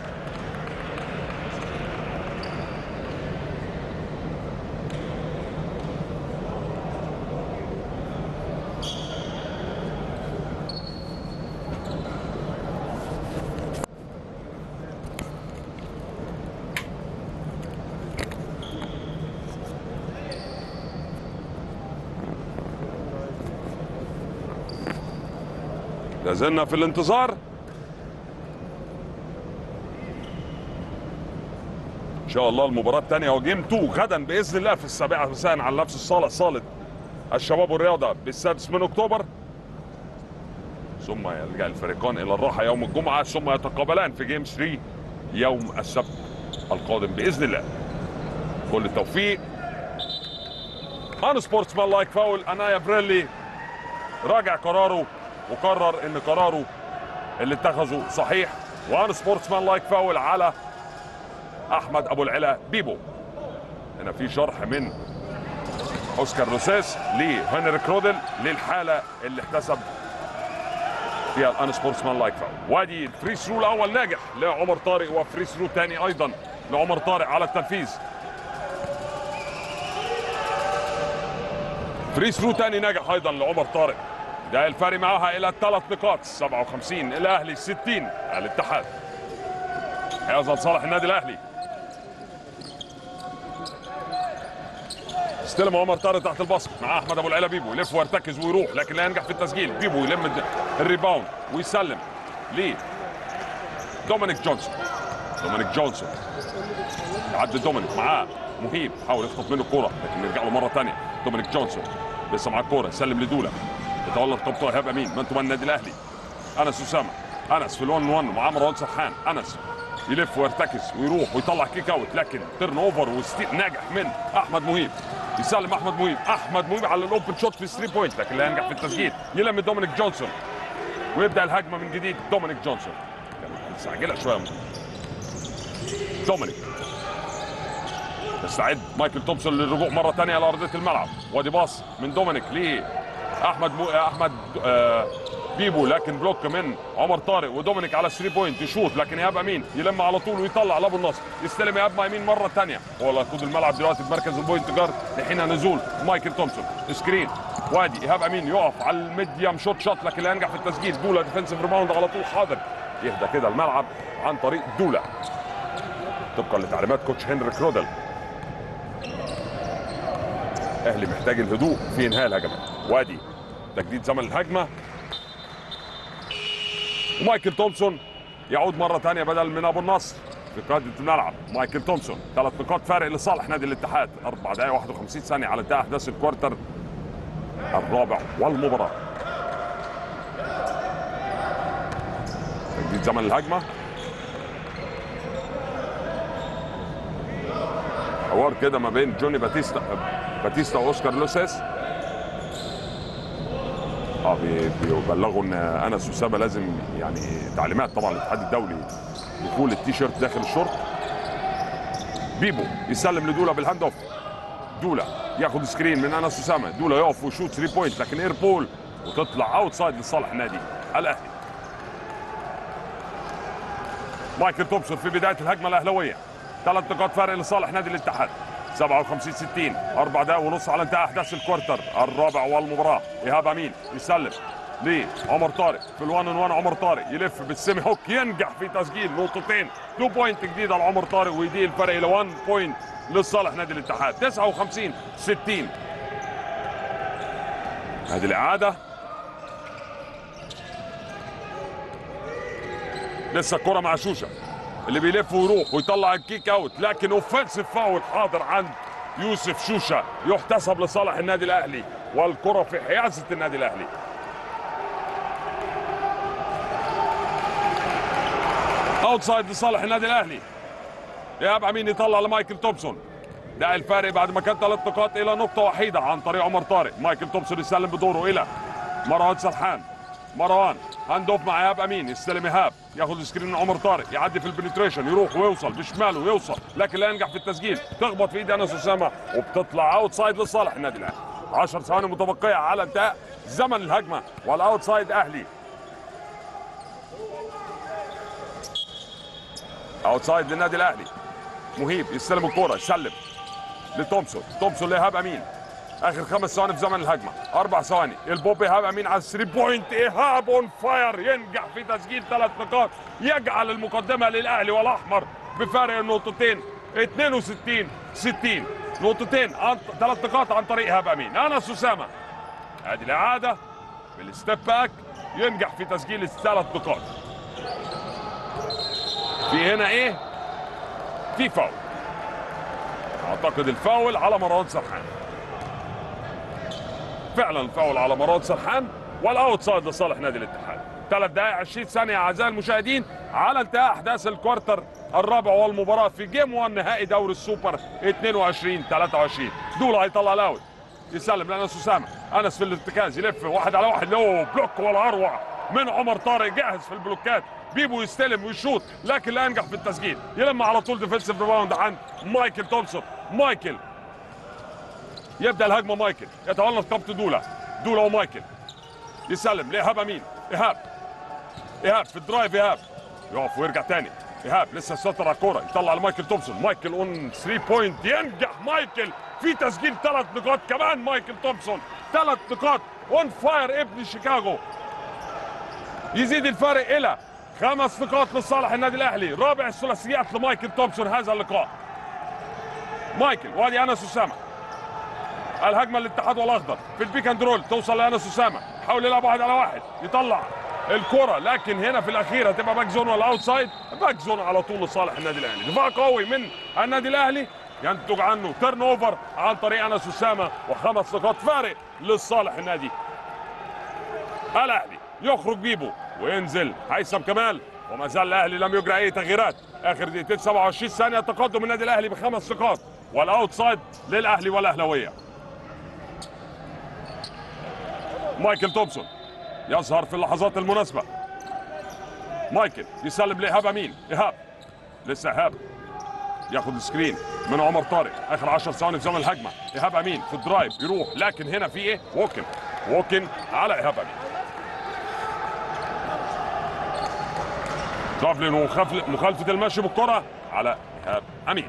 لازلنا في الانتظار ان شاء الله المباراة الثانية وجيم 2 غدا بإذن الله في السابعة مساء على نفس الصالة صالة الشباب والرياضة بالسادس من أكتوبر ثم يلجأ الفريقان إلى الراحة يوم الجمعة ثم يتقابلان في جيم 3 يوم السبت القادم بإذن الله كل التوفيق ان سبورتس مان لايك فاول انايا بريلي راجع قراره وقرر ان قراره اللي اتخذه صحيح وان سبورتس مان لايك فاول على احمد ابو العلا بيبو هنا في شرح من اوسكار لوسيس لهنري كرودل للحاله اللي احتسب فيها الان سبورتس مان لايك فاول وادي الفري ثرو الاول ناجح لعمر طارق وفري ثرو الثاني ايضا لعمر طارق على التنفيذ فري ثرو تاني ناجح ايضا لعمر طارق ده الفرق معاها الى ثلاث نقاط 57 الاهلي 60 الاتحاد هذا لصالح النادي الاهلي استلم عمر طارق تحت الباسكت مع احمد ابو العلا بيبو يلف ويرتكز ويروح لكن لا ينجح في التسجيل بيبو يلم الد- الريباوند ويسلم ليه دومينيك جونسون دومينيك جونسون يعدي دومينيك معاه مهيب حاول يخطف منه الكوره لكن يرجع له مره ثانيه دومينيك جونسون لسه معاه الكوره يسلم لدولا يتولى القبطه ايهاب امين من تبان النادي الاهلي انس اسامه انس في الون 1 معاه مروان سرحان انس يلف ويرتكز ويروح ويطلع كيك اوت لكن تيرن اوفر وستيل ناجح من احمد مهيب يسلم احمد مهيب احمد مهيب على الاوبن شوت في 3 بوينت لكن لا ينجح في التسجيل يلم دومينيك جونسون ويبدا الهجمه من جديد دومينيك جونسون كانت مستعجله شويه دومينيك يستعد مايكل تومسون للرجوع مره ثانيه على ارضيه الملعب وادي باص من دومينيك ل احمد مو... احمد آه بيبو لكن بلوك من عمر طارق ودومينيك على 3 بوينت يشوط لكن ايهاب امين يلم على طول ويطلع لابو النصر يستلم ايهاب مع يمين مره ثانيه هو اللي يقود الملعب دلوقتي بمركز البوينت جارد لحين نزول مايكل تومسون سكرين وادي ايهاب امين يقف على الميديم شوت شوت لكن لا ينجح في التسجيل دولا ديفنسيف ريباوند على طول حاضر يهدى كده الملعب عن طريق دولا طبقا لتعليمات كوتش هنري كرودل الاهلي محتاج الهدوء في انهاء الهجمات وادي تجديد زمن الهجمه ومايكل تومسون يعود مره ثانيه بدل من ابو النصر في قاده الملعب مايكل تومسون ثلاث نقاط فارق لصالح نادي الاتحاد 4 دقائق 51 ثانيه على انتهاء احداث الكوارتر الرابع والمباراه تجديد زمن الهجمه حوار كده ما بين جوني باتيستا باتيستا واوسكار لوسيس اه بي- بيبلغوا ان انس اسامه لازم يعني تعليمات طبعا الاتحاد الدولي دخول التيشيرت داخل الشورت بيبو يسلم لدولا بالهاند اوف دولا ياخد سكرين من انس اسامه دولا يقف ويشوت 3 بوينت لكن اير بول وتطلع اوت سايد لصالح النادي الاهلي مايكل تومسون في بدايه الهجمه الاهلاويه ثلاث نقاط فرق لصالح نادي الاتحاد 57 60 اربع دقائق ونص على انتهاء احداث الكوارتر الرابع والمباراه ايهاب امين يسلم لعمر طارق في الوان ان وان عمر طارق يلف بالسيمي هوك ينجح في تسجيل نقطتين 2 بوينت جديده لعمر طارق ويدي الفرق الى 1 بوينت لصالح نادي الاتحاد 59 60 هذه الاعاده لسه الكره مع شوشه اللي بيلف ويروح ويطلع الكيك اوت لكن اوفنسيف فاول حاضر عند يوسف شوشه يحتسب لصالح النادي الاهلي والكره في حيازه النادي الاهلي اوتسايد لصالح النادي الاهلي ايهاب امين يطلع لمايكل تومسون ده الفارق بعد ما كان ثلاث نقاط الى نقطه وحيده عن طريق عمر طارق مايكل تومسون يسلم بدوره الى مروان سرحان مروان هاند اوف مع ايهاب امين يستلم ايهاب ياخذ سكرين من عمر طارق يعدي في البنتريشن يروح ويوصل بشماله ويوصل لكن لا ينجح في التسجيل تخبط في ايد انس اسامه وبتطلع اوت سايد لصالح النادي الاهلي 10 ثواني متبقيه على انتهاء زمن الهجمه والاوت سايد اهلي اوت سايد للنادي الاهلي مهيب يستلم الكرة يسلم لتومسون تومسون لايهاب امين اخر خمس ثواني في زمن الهجمه اربع ثواني البوب ايهاب امين على الثري بوينت ايهاب اون فاير ينجح في تسجيل ثلاث نقاط يجعل المقدمه للاهلي والاحمر بفارق النقطتين 62 60 نقطتين عن ثلاث نقاط عن طريق ايهاب امين انس اسامه ادي الاعاده بالستيب باك ينجح في تسجيل الثلاث نقاط في هنا ايه في فاول اعتقد الفاول على مروان سرحان فعلا الفاول على مروان سرحان والاوت سايد لصالح نادي الاتحاد ثلاث دقائق 20 ثانيه اعزائي المشاهدين على انتهاء احداث الكوارتر الرابع والمباراه في جيم 1 نهائي دوري السوبر 22 23 دول هيطلع الاوت يسلم لانس اسامه انس في الارتكاز يلف واحد على واحد له بلوك ولا اروع من عمر طارق جاهز في البلوكات بيبو يستلم ويشوط لكن لا ينجح في التسجيل يلم على طول ديفنسيف ريباوند عند مايكل تومسون مايكل يبدا الهجمه مايكل يتولى قبض دولا دولا ومايكل يسلم لايهاب امين ايهاب ايهاب في الدرايف ايهاب يقف ويرجع تاني ايهاب لسه سيطر على الكوره يطلع لمايكل تومسون مايكل اون 3 بوينت ينجح مايكل في تسجيل ثلاث نقاط كمان مايكل تومسون ثلاث نقاط اون فاير ابن شيكاغو يزيد الفارق الى خمس نقاط لصالح النادي الاهلي رابع الثلاثيات لمايكل تومسون هذا اللقاء مايكل وادي انس اسامه الهجمه للاتحاد والاخضر في البيك اند رول توصل لانس اسامه حاول يلعب واحد على واحد يطلع الكرة لكن هنا في الاخير هتبقى باك زون ولا اوت سايد باك زون على طول لصالح النادي الاهلي دفاع قوي من النادي الاهلي ينتج عنه تيرن اوفر عن طريق انس اسامه وخمس نقاط فارق لصالح النادي الاهلي يخرج بيبو وينزل هيثم كمال وما زال الاهلي لم يجرى اي تغييرات اخر دقيقتين 27 ثانيه تقدم النادي الاهلي بخمس نقاط والاوت سايد للاهلي والاهلاويه مايكل تومسون يظهر في اللحظات المناسبه مايكل يسلم لايهاب امين ايهاب لسه ايهاب ياخد سكرين من عمر طارق اخر 10 ثواني في زمن الهجمه ايهاب امين في الدرايف يروح لكن هنا في ايه ووكن ووكن على ايهاب امين كافلين ومخالف- مخالفه المشي بالكره على ايهاب امين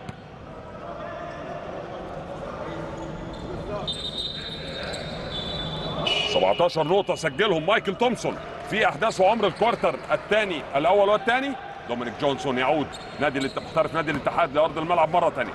ال 17 نقطة سجلهم مايكل تومسون في أحداث وعمر الكوارتر الثاني الأول والثاني دومينيك جونسون يعود نادي الات- محترف نادي الاتحاد لأرض الملعب مرة ثانية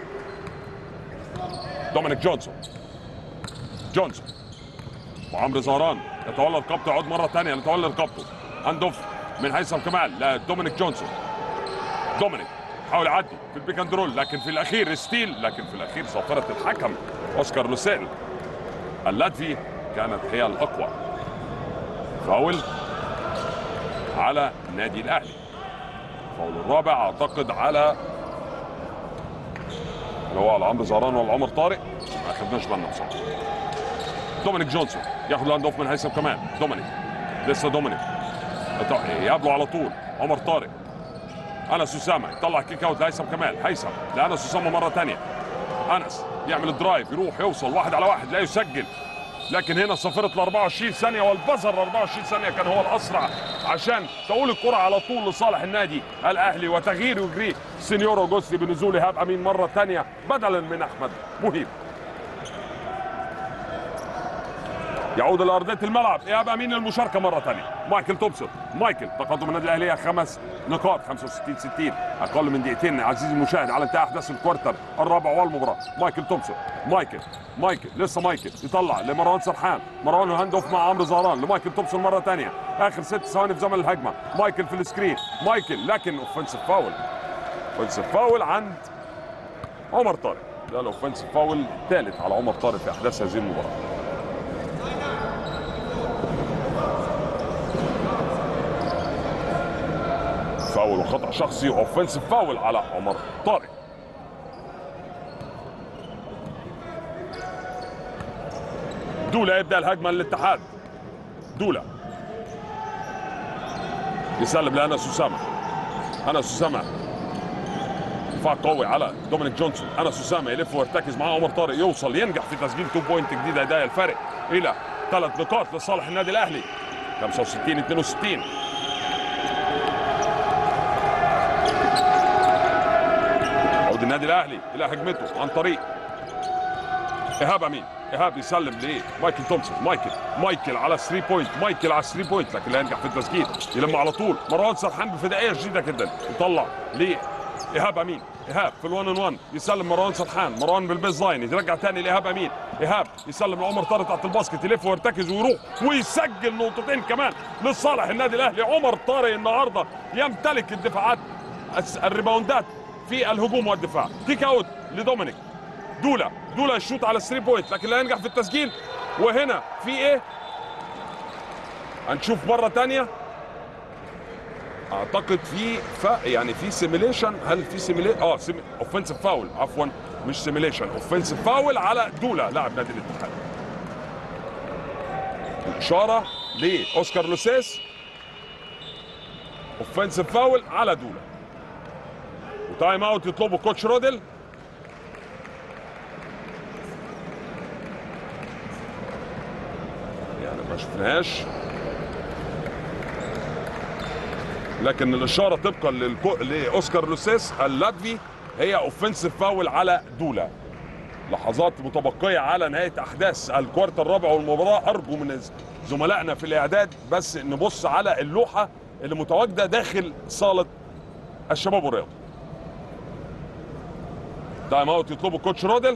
دومينيك جونسون جونسون وعمرو زهران يتولى رقبته يعود مرة ثانية يتولى رقبته هاند اوف من هيثم كمال لدومينيك جونسون دومينيك حاول يعدي في البيك اند رول لكن في الاخير ستيل لكن في الاخير صافره الحكم اوسكار لوسيل اللاتفي كانت هي الاقوى فاول على النادي الاهلي فاول الرابع اعتقد على اللي هو على عمرو زهران ولا عمر طارق ما خدناش بالنا بصراحه دومينيك جونسون ياخد لاند اوف من هيثم كمان دومينيك لسه دومينيك يط- يقابله على طول عمر طارق انس اسامه يطلع كيك اوت لهيثم كمال هيثم لانس اسامه مره ثانيه انس يعمل الدرايف يروح يوصل واحد على واحد لا يسجل لكن هنا صفرة ال 24 ثانية والبزر 24 ثانية كان هو الأسرع عشان تقول الكرة على طول لصالح النادي الأهلي وتغيير يجريه سينيور أوجوستي بنزول إيهاب أمين مرة ثانية بدلا من أحمد مهيب يعود الى ارضيه الملعب ايهاب امين للمشاركه مره ثانيه مايكل تومسون مايكل تقدم النادي الاهلي خمس نقاط 65 60 اقل من دقيقتين عزيزي المشاهد على انتهاء احداث الكوارتر الرابع والمباراه مايكل تومسون مايكل مايكل لسه مايكل يطلع لمروان سرحان مروان هاند اوف مع عمرو زهران لمايكل تومسون مره ثانيه اخر ست ثواني في زمن الهجمه مايكل في السكرين مايكل لكن اوفنسيف فاول اوفنسيف فاول عند عمر طارق ده الاوفنسيف فاول الثالث على عمر طارق في احداث هذه المباراه فاول وخطا شخصي اوفنسيف فاول على عمر طارق دولا يبدا الهجمه للاتحاد دولا يسلم لانس اسامه انس اسامه دفاع قوي على دومينيك جونسون انس اسامه يلف ويرتكز مع عمر طارق يوصل ينجح في تسجيل 2 بوينت جديده هدايا الفارق الى ثلاث نقاط لصالح النادي الاهلي 65 62 عود النادي الاهلي الى هجمته عن طريق ايهاب امين ايهاب يسلم لمايكل تومسون مايكل مايكل على 3 بوينت مايكل على 3 بوينت لكن لا ينجح في التسجيل يلم على طول مروان سرحان بفدائيه شديده جدا يطلع لايهاب امين ايهاب في الوان ان 1 يسلم مروان سرحان مروان بالبيز لاين يرجع تاني لايهاب امين ايهاب يسلم لعمر طارق تحت الباسكت يلف ويرتكز ويروح ويسجل نقطتين كمان لصالح النادي الاهلي عمر طارق النهارده يمتلك الدفاعات الس- الريباوندات في الهجوم والدفاع كيك اوت لدومينيك دولا دولا يشوط على 3 بوينت لكن لا ينجح في التسجيل وهنا في ايه هنشوف مره تانية اعتقد في ف... يعني في سيميليشن هل في سيميليشن اه سيمي... اوفنسيف فاول عفوا مش سيميليشن اوفنسيف فاول على دولا لاعب نادي الاتحاد الاشاره لاوسكار لوسيس اوفنسيف فاول على دولا وتايم اوت يطلبه كوتش رودل يعني ما شفناهاش لكن الاشاره طبقا للكو... لاوسكار لوسيس اللاتفي هي اوفنسيف فاول على دولا لحظات متبقيه على نهايه احداث الكوارتر الرابع والمباراه ارجو من زملائنا في الاعداد بس نبص على اللوحه اللي متواجده داخل صاله الشباب والرياضه تايم اوت يطلبه كوتش رودل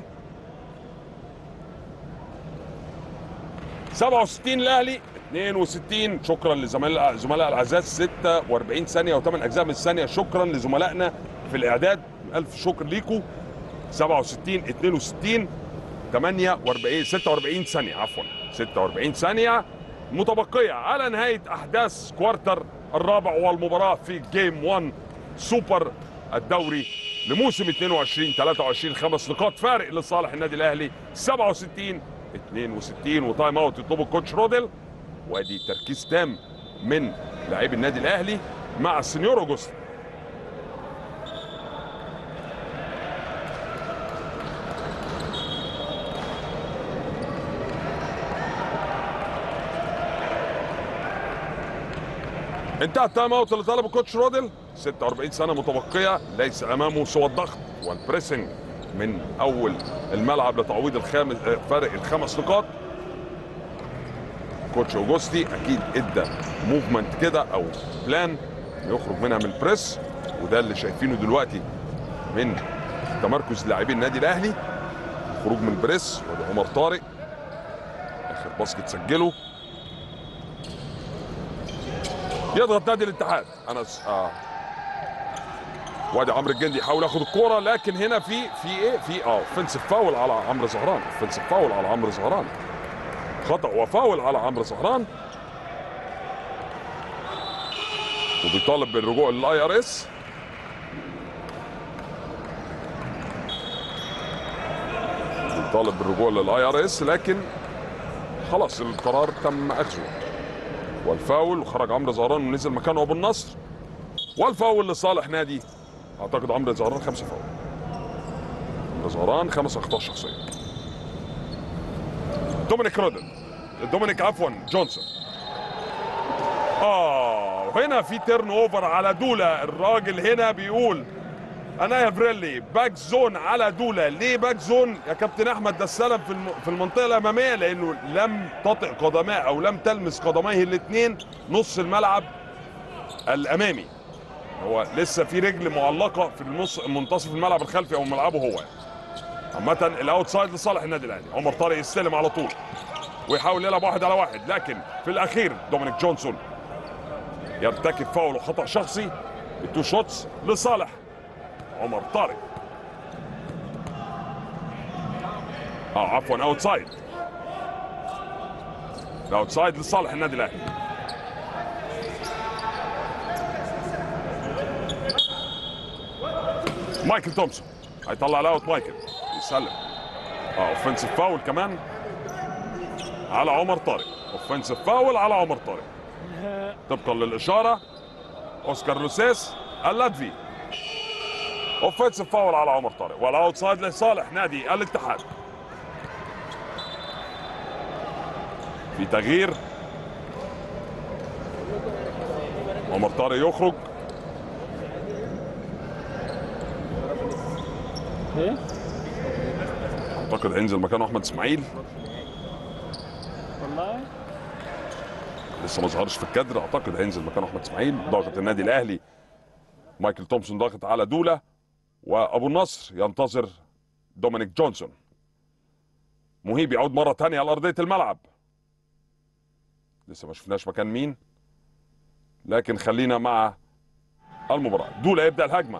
67 الاهلي 62 شكرا لزملاء زملاء الاعزاء 46 ثانيه و8 اجزاء من الثانيه شكرا لزملائنا في الاعداد الف شكر ليكم 67 62 48 46 ثانيه عفوا 46 ثانيه متبقيه على نهايه احداث كوارتر الرابع والمباراه في جيم 1 سوبر الدوري لموسم 22 23 خمس نقاط فارق لصالح النادي الاهلي 67 62 وتايم اوت يطلبه الكوتش رودل وادي تركيز تام من لاعبي النادي الاهلي مع السنيور اوجوست انتهى التايم اوت اللي طلبه كوتش رودل 46 سنه متبقيه ليس امامه سوى الضغط والبريسنج من اول الملعب لتعويض الخامس آه، فارق الخمس نقاط كوتش اوجوستي اكيد ادى موفمنت كده او بلان يخرج منها من البريس وده اللي شايفينه دلوقتي من تمركز لاعبين النادي الاهلي خروج من البريس وده عمر طارق اخر باسكت سجله يضغط نادي الاتحاد انس اه وادي عمرو الجندي يحاول ياخد الكوره لكن هنا في في ايه في اه اوفنسيف فاول على عمرو زهران اوفنسيف فاول على عمرو زهران خطا وفاول على عمرو زهران وبيطالب بالرجوع للاي ار اس بيطالب بالرجوع للاي ار اس لكن خلاص القرار تم اخذه والفاول وخرج عمرو زهران ونزل مكانه ابو النصر والفاول لصالح نادي اعتقد عمرو زهران خمسه فاول عمرو زهران خمس اخطاء شخصيه دومينيك رودل دومينيك عفوا جونسون اه وهنا في تيرن اوفر على دولا الراجل هنا بيقول انايا فريلي باك زون على دولا ليه باك زون يا كابتن احمد ده السلم في الم- في المنطقه الاماميه لانه لم تطئ قدماه او لم تلمس قدميه الاثنين نص الملعب الامامي هو لسه في رجل معلقه في النص منتصف الملعب الخلفي او ملعبه هو يعني. عامة الاوتسايد لصالح النادي الاهلي عمر طارق يستلم على طول ويحاول يلعب واحد على واحد لكن في الاخير دومينيك جونسون يرتكب فاول وخطا شخصي التو شوتس لصالح عمر طارق اه عفوا اوتسايد الاوتسايد لصالح النادي الاهلي مايكل تومسون هيطلع الاوت مايكل يسلم اه اوفنسيف فاول كمان على عمر طارق اوفنسيف فاول على عمر طارق طبقا للاشاره اوسكار لوسيس اللاتفي اوفنسيف فاول على عمر طارق والاوتسايد لصالح نادي الاتحاد في تغيير عمر طارق يخرج ايه اعتقد هينزل مكانه احمد اسماعيل والله لسه ما ظهرش في الكادر اعتقد هينزل مكانه احمد اسماعيل ضاغط النادي الاهلي مايكل تومسون ضاغط على دولا وابو النصر ينتظر دومينيك جونسون مهيب يعود مره ثانيه على ارضيه الملعب لسه ما شفناش مكان مين لكن خلينا مع المباراه دولا يبدا الهجمه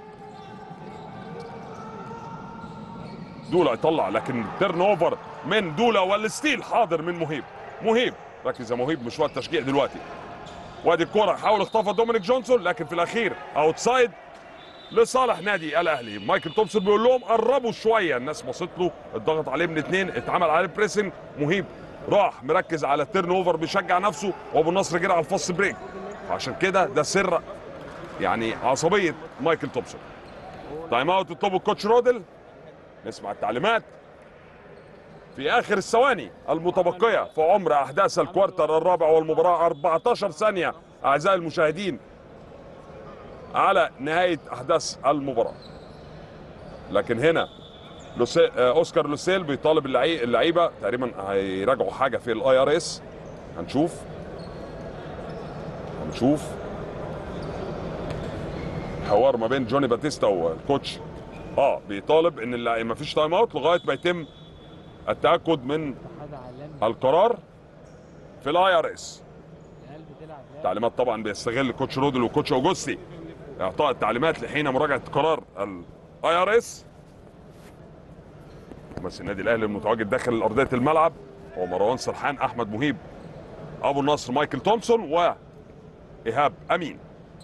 دولا يطلع لكن تيرن اوفر من دولا والستيل حاضر من مهيب مهيب ركز يا مهيب مش وقت تشجيع دلوقتي وادي الكرة حاول اخطفها دومينيك جونسون لكن في الاخير اوتسايد لصالح نادي الاهلي مايكل تومسون بيقول لهم قربوا شويه الناس بصت له الضغط عليه من اثنين اتعمل عليه بريسنج مهيب راح مركز على التيرن اوفر بيشجع نفسه وابو النصر جرى على الفاست بريك فعشان كده ده سر يعني عصبيه مايكل تومسون تايم اوت يطلبه الكوتش رودل نسمع التعليمات في اخر الثواني المتبقيه في عمر احداث الكوارتر الرابع والمباراه 14 ثانيه اعزائي المشاهدين على نهايه احداث المباراه لكن هنا لوسي... آه، اوسكار لوسيل بيطالب اللعي- اللعيبه تقريبا هيراجعوا حاجه في الاي ار اس هنشوف هنشوف حوار ما بين جوني باتيستا والكوتش اه بيطالب ان اللعيبه ما فيش تايم اوت لغايه ما يتم التاكد من حاجه عالمي القرار في الاي ار اس العيال بتلعب لعب تعليمات طبعا بيستغل كوتش رودل وكوتش اوجوستي اعطاء التعليمات لحين مراجعه قرار الاي ار اس بس النادي الاهلي المتواجد داخل ارضيه الملعب هو مروان سرحان احمد مهيب ابو النصر مايكل تومسون وايهاب امين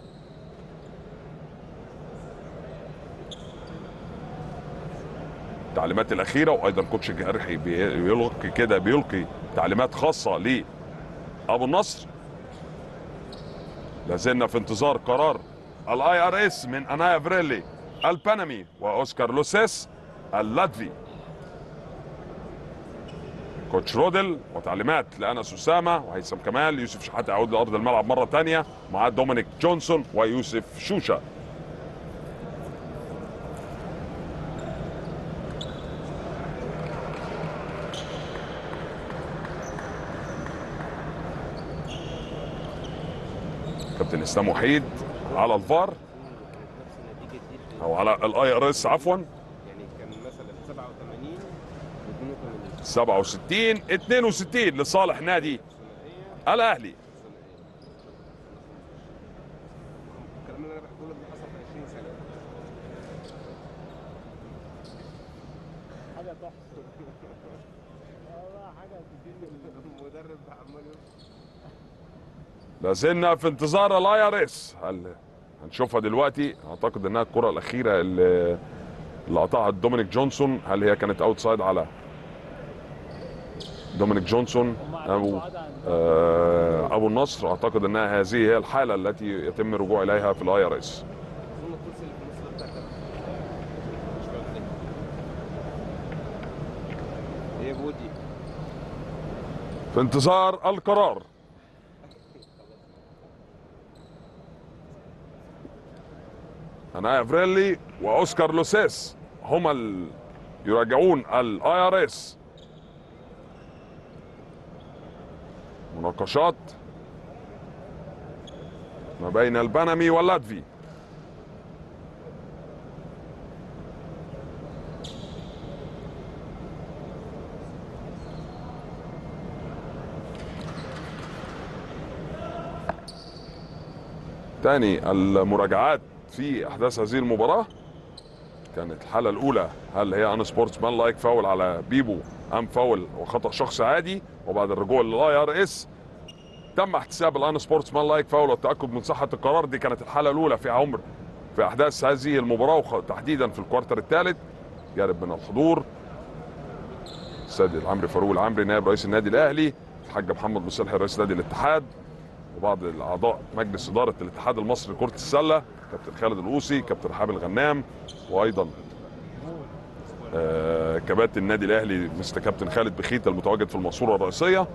التعليمات الاخيره وايضا كوتش جرحي بيلقي كده بيلقي تعليمات خاصه لابو النصر لازلنا في انتظار قرار الاي ار اس من انايا فريلي البانامي واوسكار لوسيس اللاتفي كوتش رودل وتعليمات لانس اسامه وهيثم كمال يوسف شحاته يعود لارض الملعب مره ثانيه مع دومينيك جونسون ويوسف شوشه كابتن اسلام وحيد على الفار نفس النتيجه دي او على الاي ار اس عفوا يعني كان مثلا 87 و82 67 62 لصالح نادي ثنائيه الاهلي الكلام اللي انا بحكيه لك ده حصل في 20 سنه حاجه تحفه والله حاجه تديني المدرب عمال يقول لازلنا في انتظار الاي ار اس هل هنشوفها دلوقتي اعتقد انها الكره الاخيره اللي اللي قطعها دومينيك جونسون هل هي كانت اوتسايد على دومينيك جونسون هم او عملوا بعض عن آه، ابو النصر اعتقد انها هذه هي الحاله التي يتم الرجوع اليها في الاي ار اس اظن الكرسي اللي في النص ده بتاع الكابتن مش واخد ايه بودي في انتظار القرار انا فريلي واوسكار لوسيس هما ال... يراجعون الاي ار اس مناقشات ما بين البنمي واللاتفي تاني المراجعات في احداث هذه المباراه كانت الحاله الاولى هل هي ان سبورتس مان لايك فاول على بيبو ام فاول وخطا شخص عادي وبعد الرجوع للاي ار اس تم احتساب الان سبورتس مان لايك فاول والتاكد من صحه القرار دي كانت الحاله الاولى في عمر في احداث هذه المباراه وتحديدا في الكوارتر الثالث جانب من الحضور السيد العمري فاروق العمري نائب رئيس النادي الاهلي الحاج محمد مصلحي رئيس نادي الاتحاد وبعض الاعضاء مجلس اداره الاتحاد المصري لكره السله كابتن خالد القوسي كابتن رحاب الغنام وايضا آه كباتن النادي الاهلي مستر كابتن خالد بخيت المتواجد في الماسوره الرئيسيه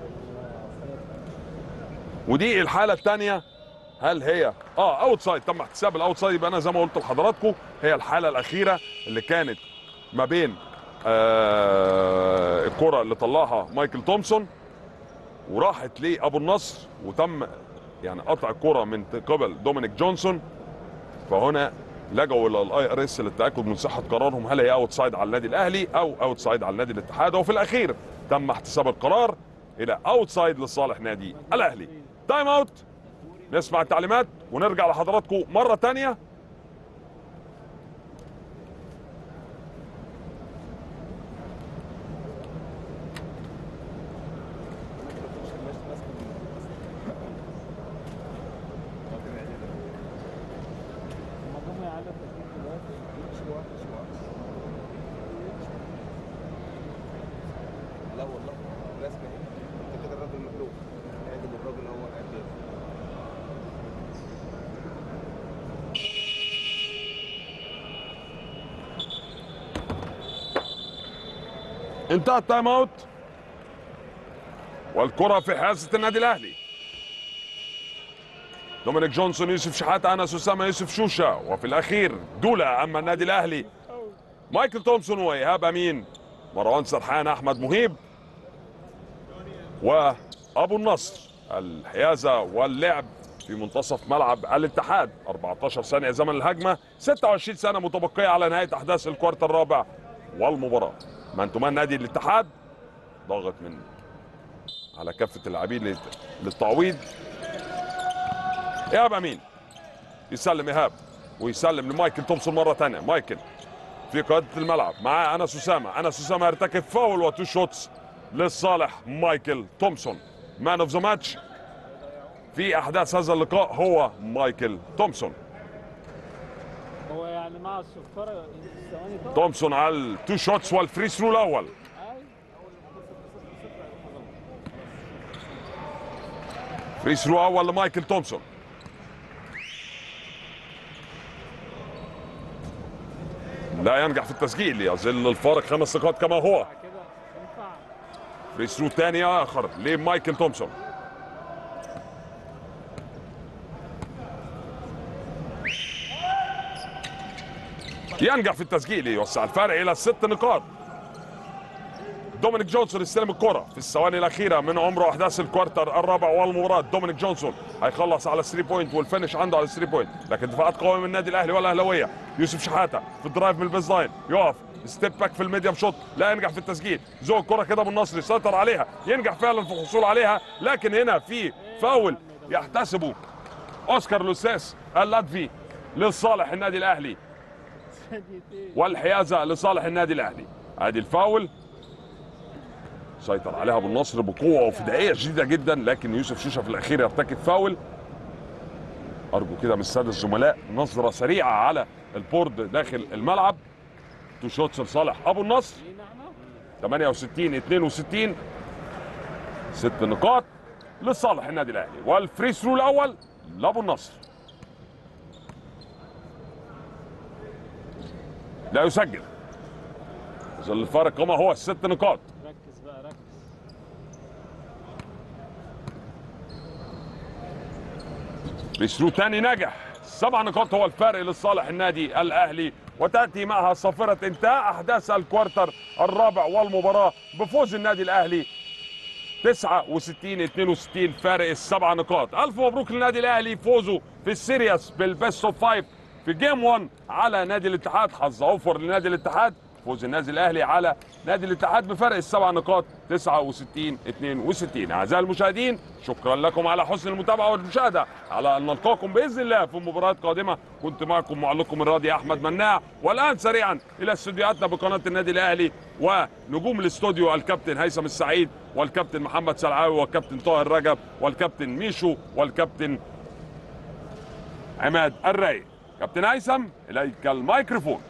ودي الحاله الثانيه هل هي اه اوت سايد تم احتساب الاوت سايد يبقى انا زي ما قلت لحضراتكم هي الحاله الاخيره اللي كانت ما بين آه الكره اللي طلعها مايكل تومسون وراحت لابو النصر وتم يعني قطع الكره من قبل دومينيك جونسون فهنا لجوا الى الاي ار اس للتاكد من صحه قرارهم هل هي اوت سايد على النادي الاهلي او اوت سايد على النادي الاتحاد وفي الاخير تم احتساب القرار الى اوت سايد لصالح نادي الاهلي تايم اوت نسمع التعليمات ونرجع لحضراتكم مره تانية الموضوع يعلق تسجيل دلوقتي لا والله رسمي انت كده الراجل مقلوب عادل الراجل هو عادل انتهى التايم اوت والكره في حراسه النادي الاهلي دومينيك جونسون يوسف شحاته انس اسامه يوسف شوشه وفي الاخير دولا اما النادي الاهلي مايكل تومسون وايهاب امين مروان سرحان احمد مهيب وابو النصر الحيازه واللعب في منتصف ملعب الاتحاد 14 ثانيه زمن الهجمه 26 سنه متبقيه على نهايه احداث الكوارتر الرابع والمباراه من تمان نادي الاتحاد ضغط من على كافه اللاعبين للت- للتعويض ايهاب امين يسلم ايهاب ويسلم لمايكل تومسون مره ثانيه مايكل في قياده الملعب معاه انس اسامه انس اسامه يرتكب فاول وتو شوتس لصالح مايكل تومسون مان اوف ذا ماتش في احداث هذا اللقاء هو مايكل تومسون هو يعني مع الصفارة ثواني طبعا تومسون على التو شوتس والفري ثرو الاول أي. فري ثرو اول لمايكل تومسون لا ينجح في التسجيل يظل الفارق خمس نقاط كما هو كده ينفع فري ثرو ثاني اخر لمايكل تومسون ينجح في التسجيل يوسع الفارق الى ست نقاط دومينيك جونسون يستلم الكرة في الثواني الأخيرة من عمره أحداث الكوارتر الرابع والمباراة دومينيك جونسون هيخلص على 3 بوينت والفينش عنده على 3 بوينت لكن دفاعات قوية من النادي الأهلي والأهلاوية يوسف شحاتة في الدرايف من البيز لاين يقف ستيب باك في الميديم شوت لا ينجح في التسجيل زوج الكرة كده من النصر يسيطر عليها ينجح فعلا في الحصول عليها لكن هنا في فاول يحتسبه اوسكار لوسيس اللاتفي لصالح النادي الاهلي ثانيتين والحيازه لصالح النادي الاهلي ادي الفاول سيطر عليها بالنصر بقوه وفدائيه شديده جدا لكن يوسف شوشه في الاخير يرتكب فاول ارجو كده من الساده الزملاء نظره سريعه على البورد داخل الملعب تو شوتس لصالح ابو النصر لينا احنا 68 62 ست نقاط لصالح النادي الاهلي والفري ثرو الاول لابو النصر لا يسجل يظل الفارق كما هو الست نقاط ركز بقى ركز فري ثرو تاني نجح سبع نقاط هو الفارق لصالح النادي الاهلي وتاتي معها صافره انتهاء احداث الكوارتر الرابع والمباراه بفوز النادي الاهلي 69 62 فارق السبع نقاط الف مبروك للنادي الاهلي فوزه في السيريس بالبيست اوف فايف في جيم 1 على نادي الاتحاد حظ اوفر لنادي الاتحاد فوز النادي الاهلي على نادي الاتحاد بفرق السبع نقاط 69 62 اعزائي المشاهدين شكرا لكم على حسن المتابعه والمشاهده على ان نلقاكم باذن الله في مباريات قادمه كنت معكم معلقكم الراضي احمد مناع والان سريعا الى استوديوهاتنا بقناه النادي الاهلي ونجوم الاستوديو الكابتن هيثم السعيد والكابتن محمد سلعاوي والكابتن طاهر رجب والكابتن ميشو والكابتن عماد الراي كابتن هيثم اليك الميكروفون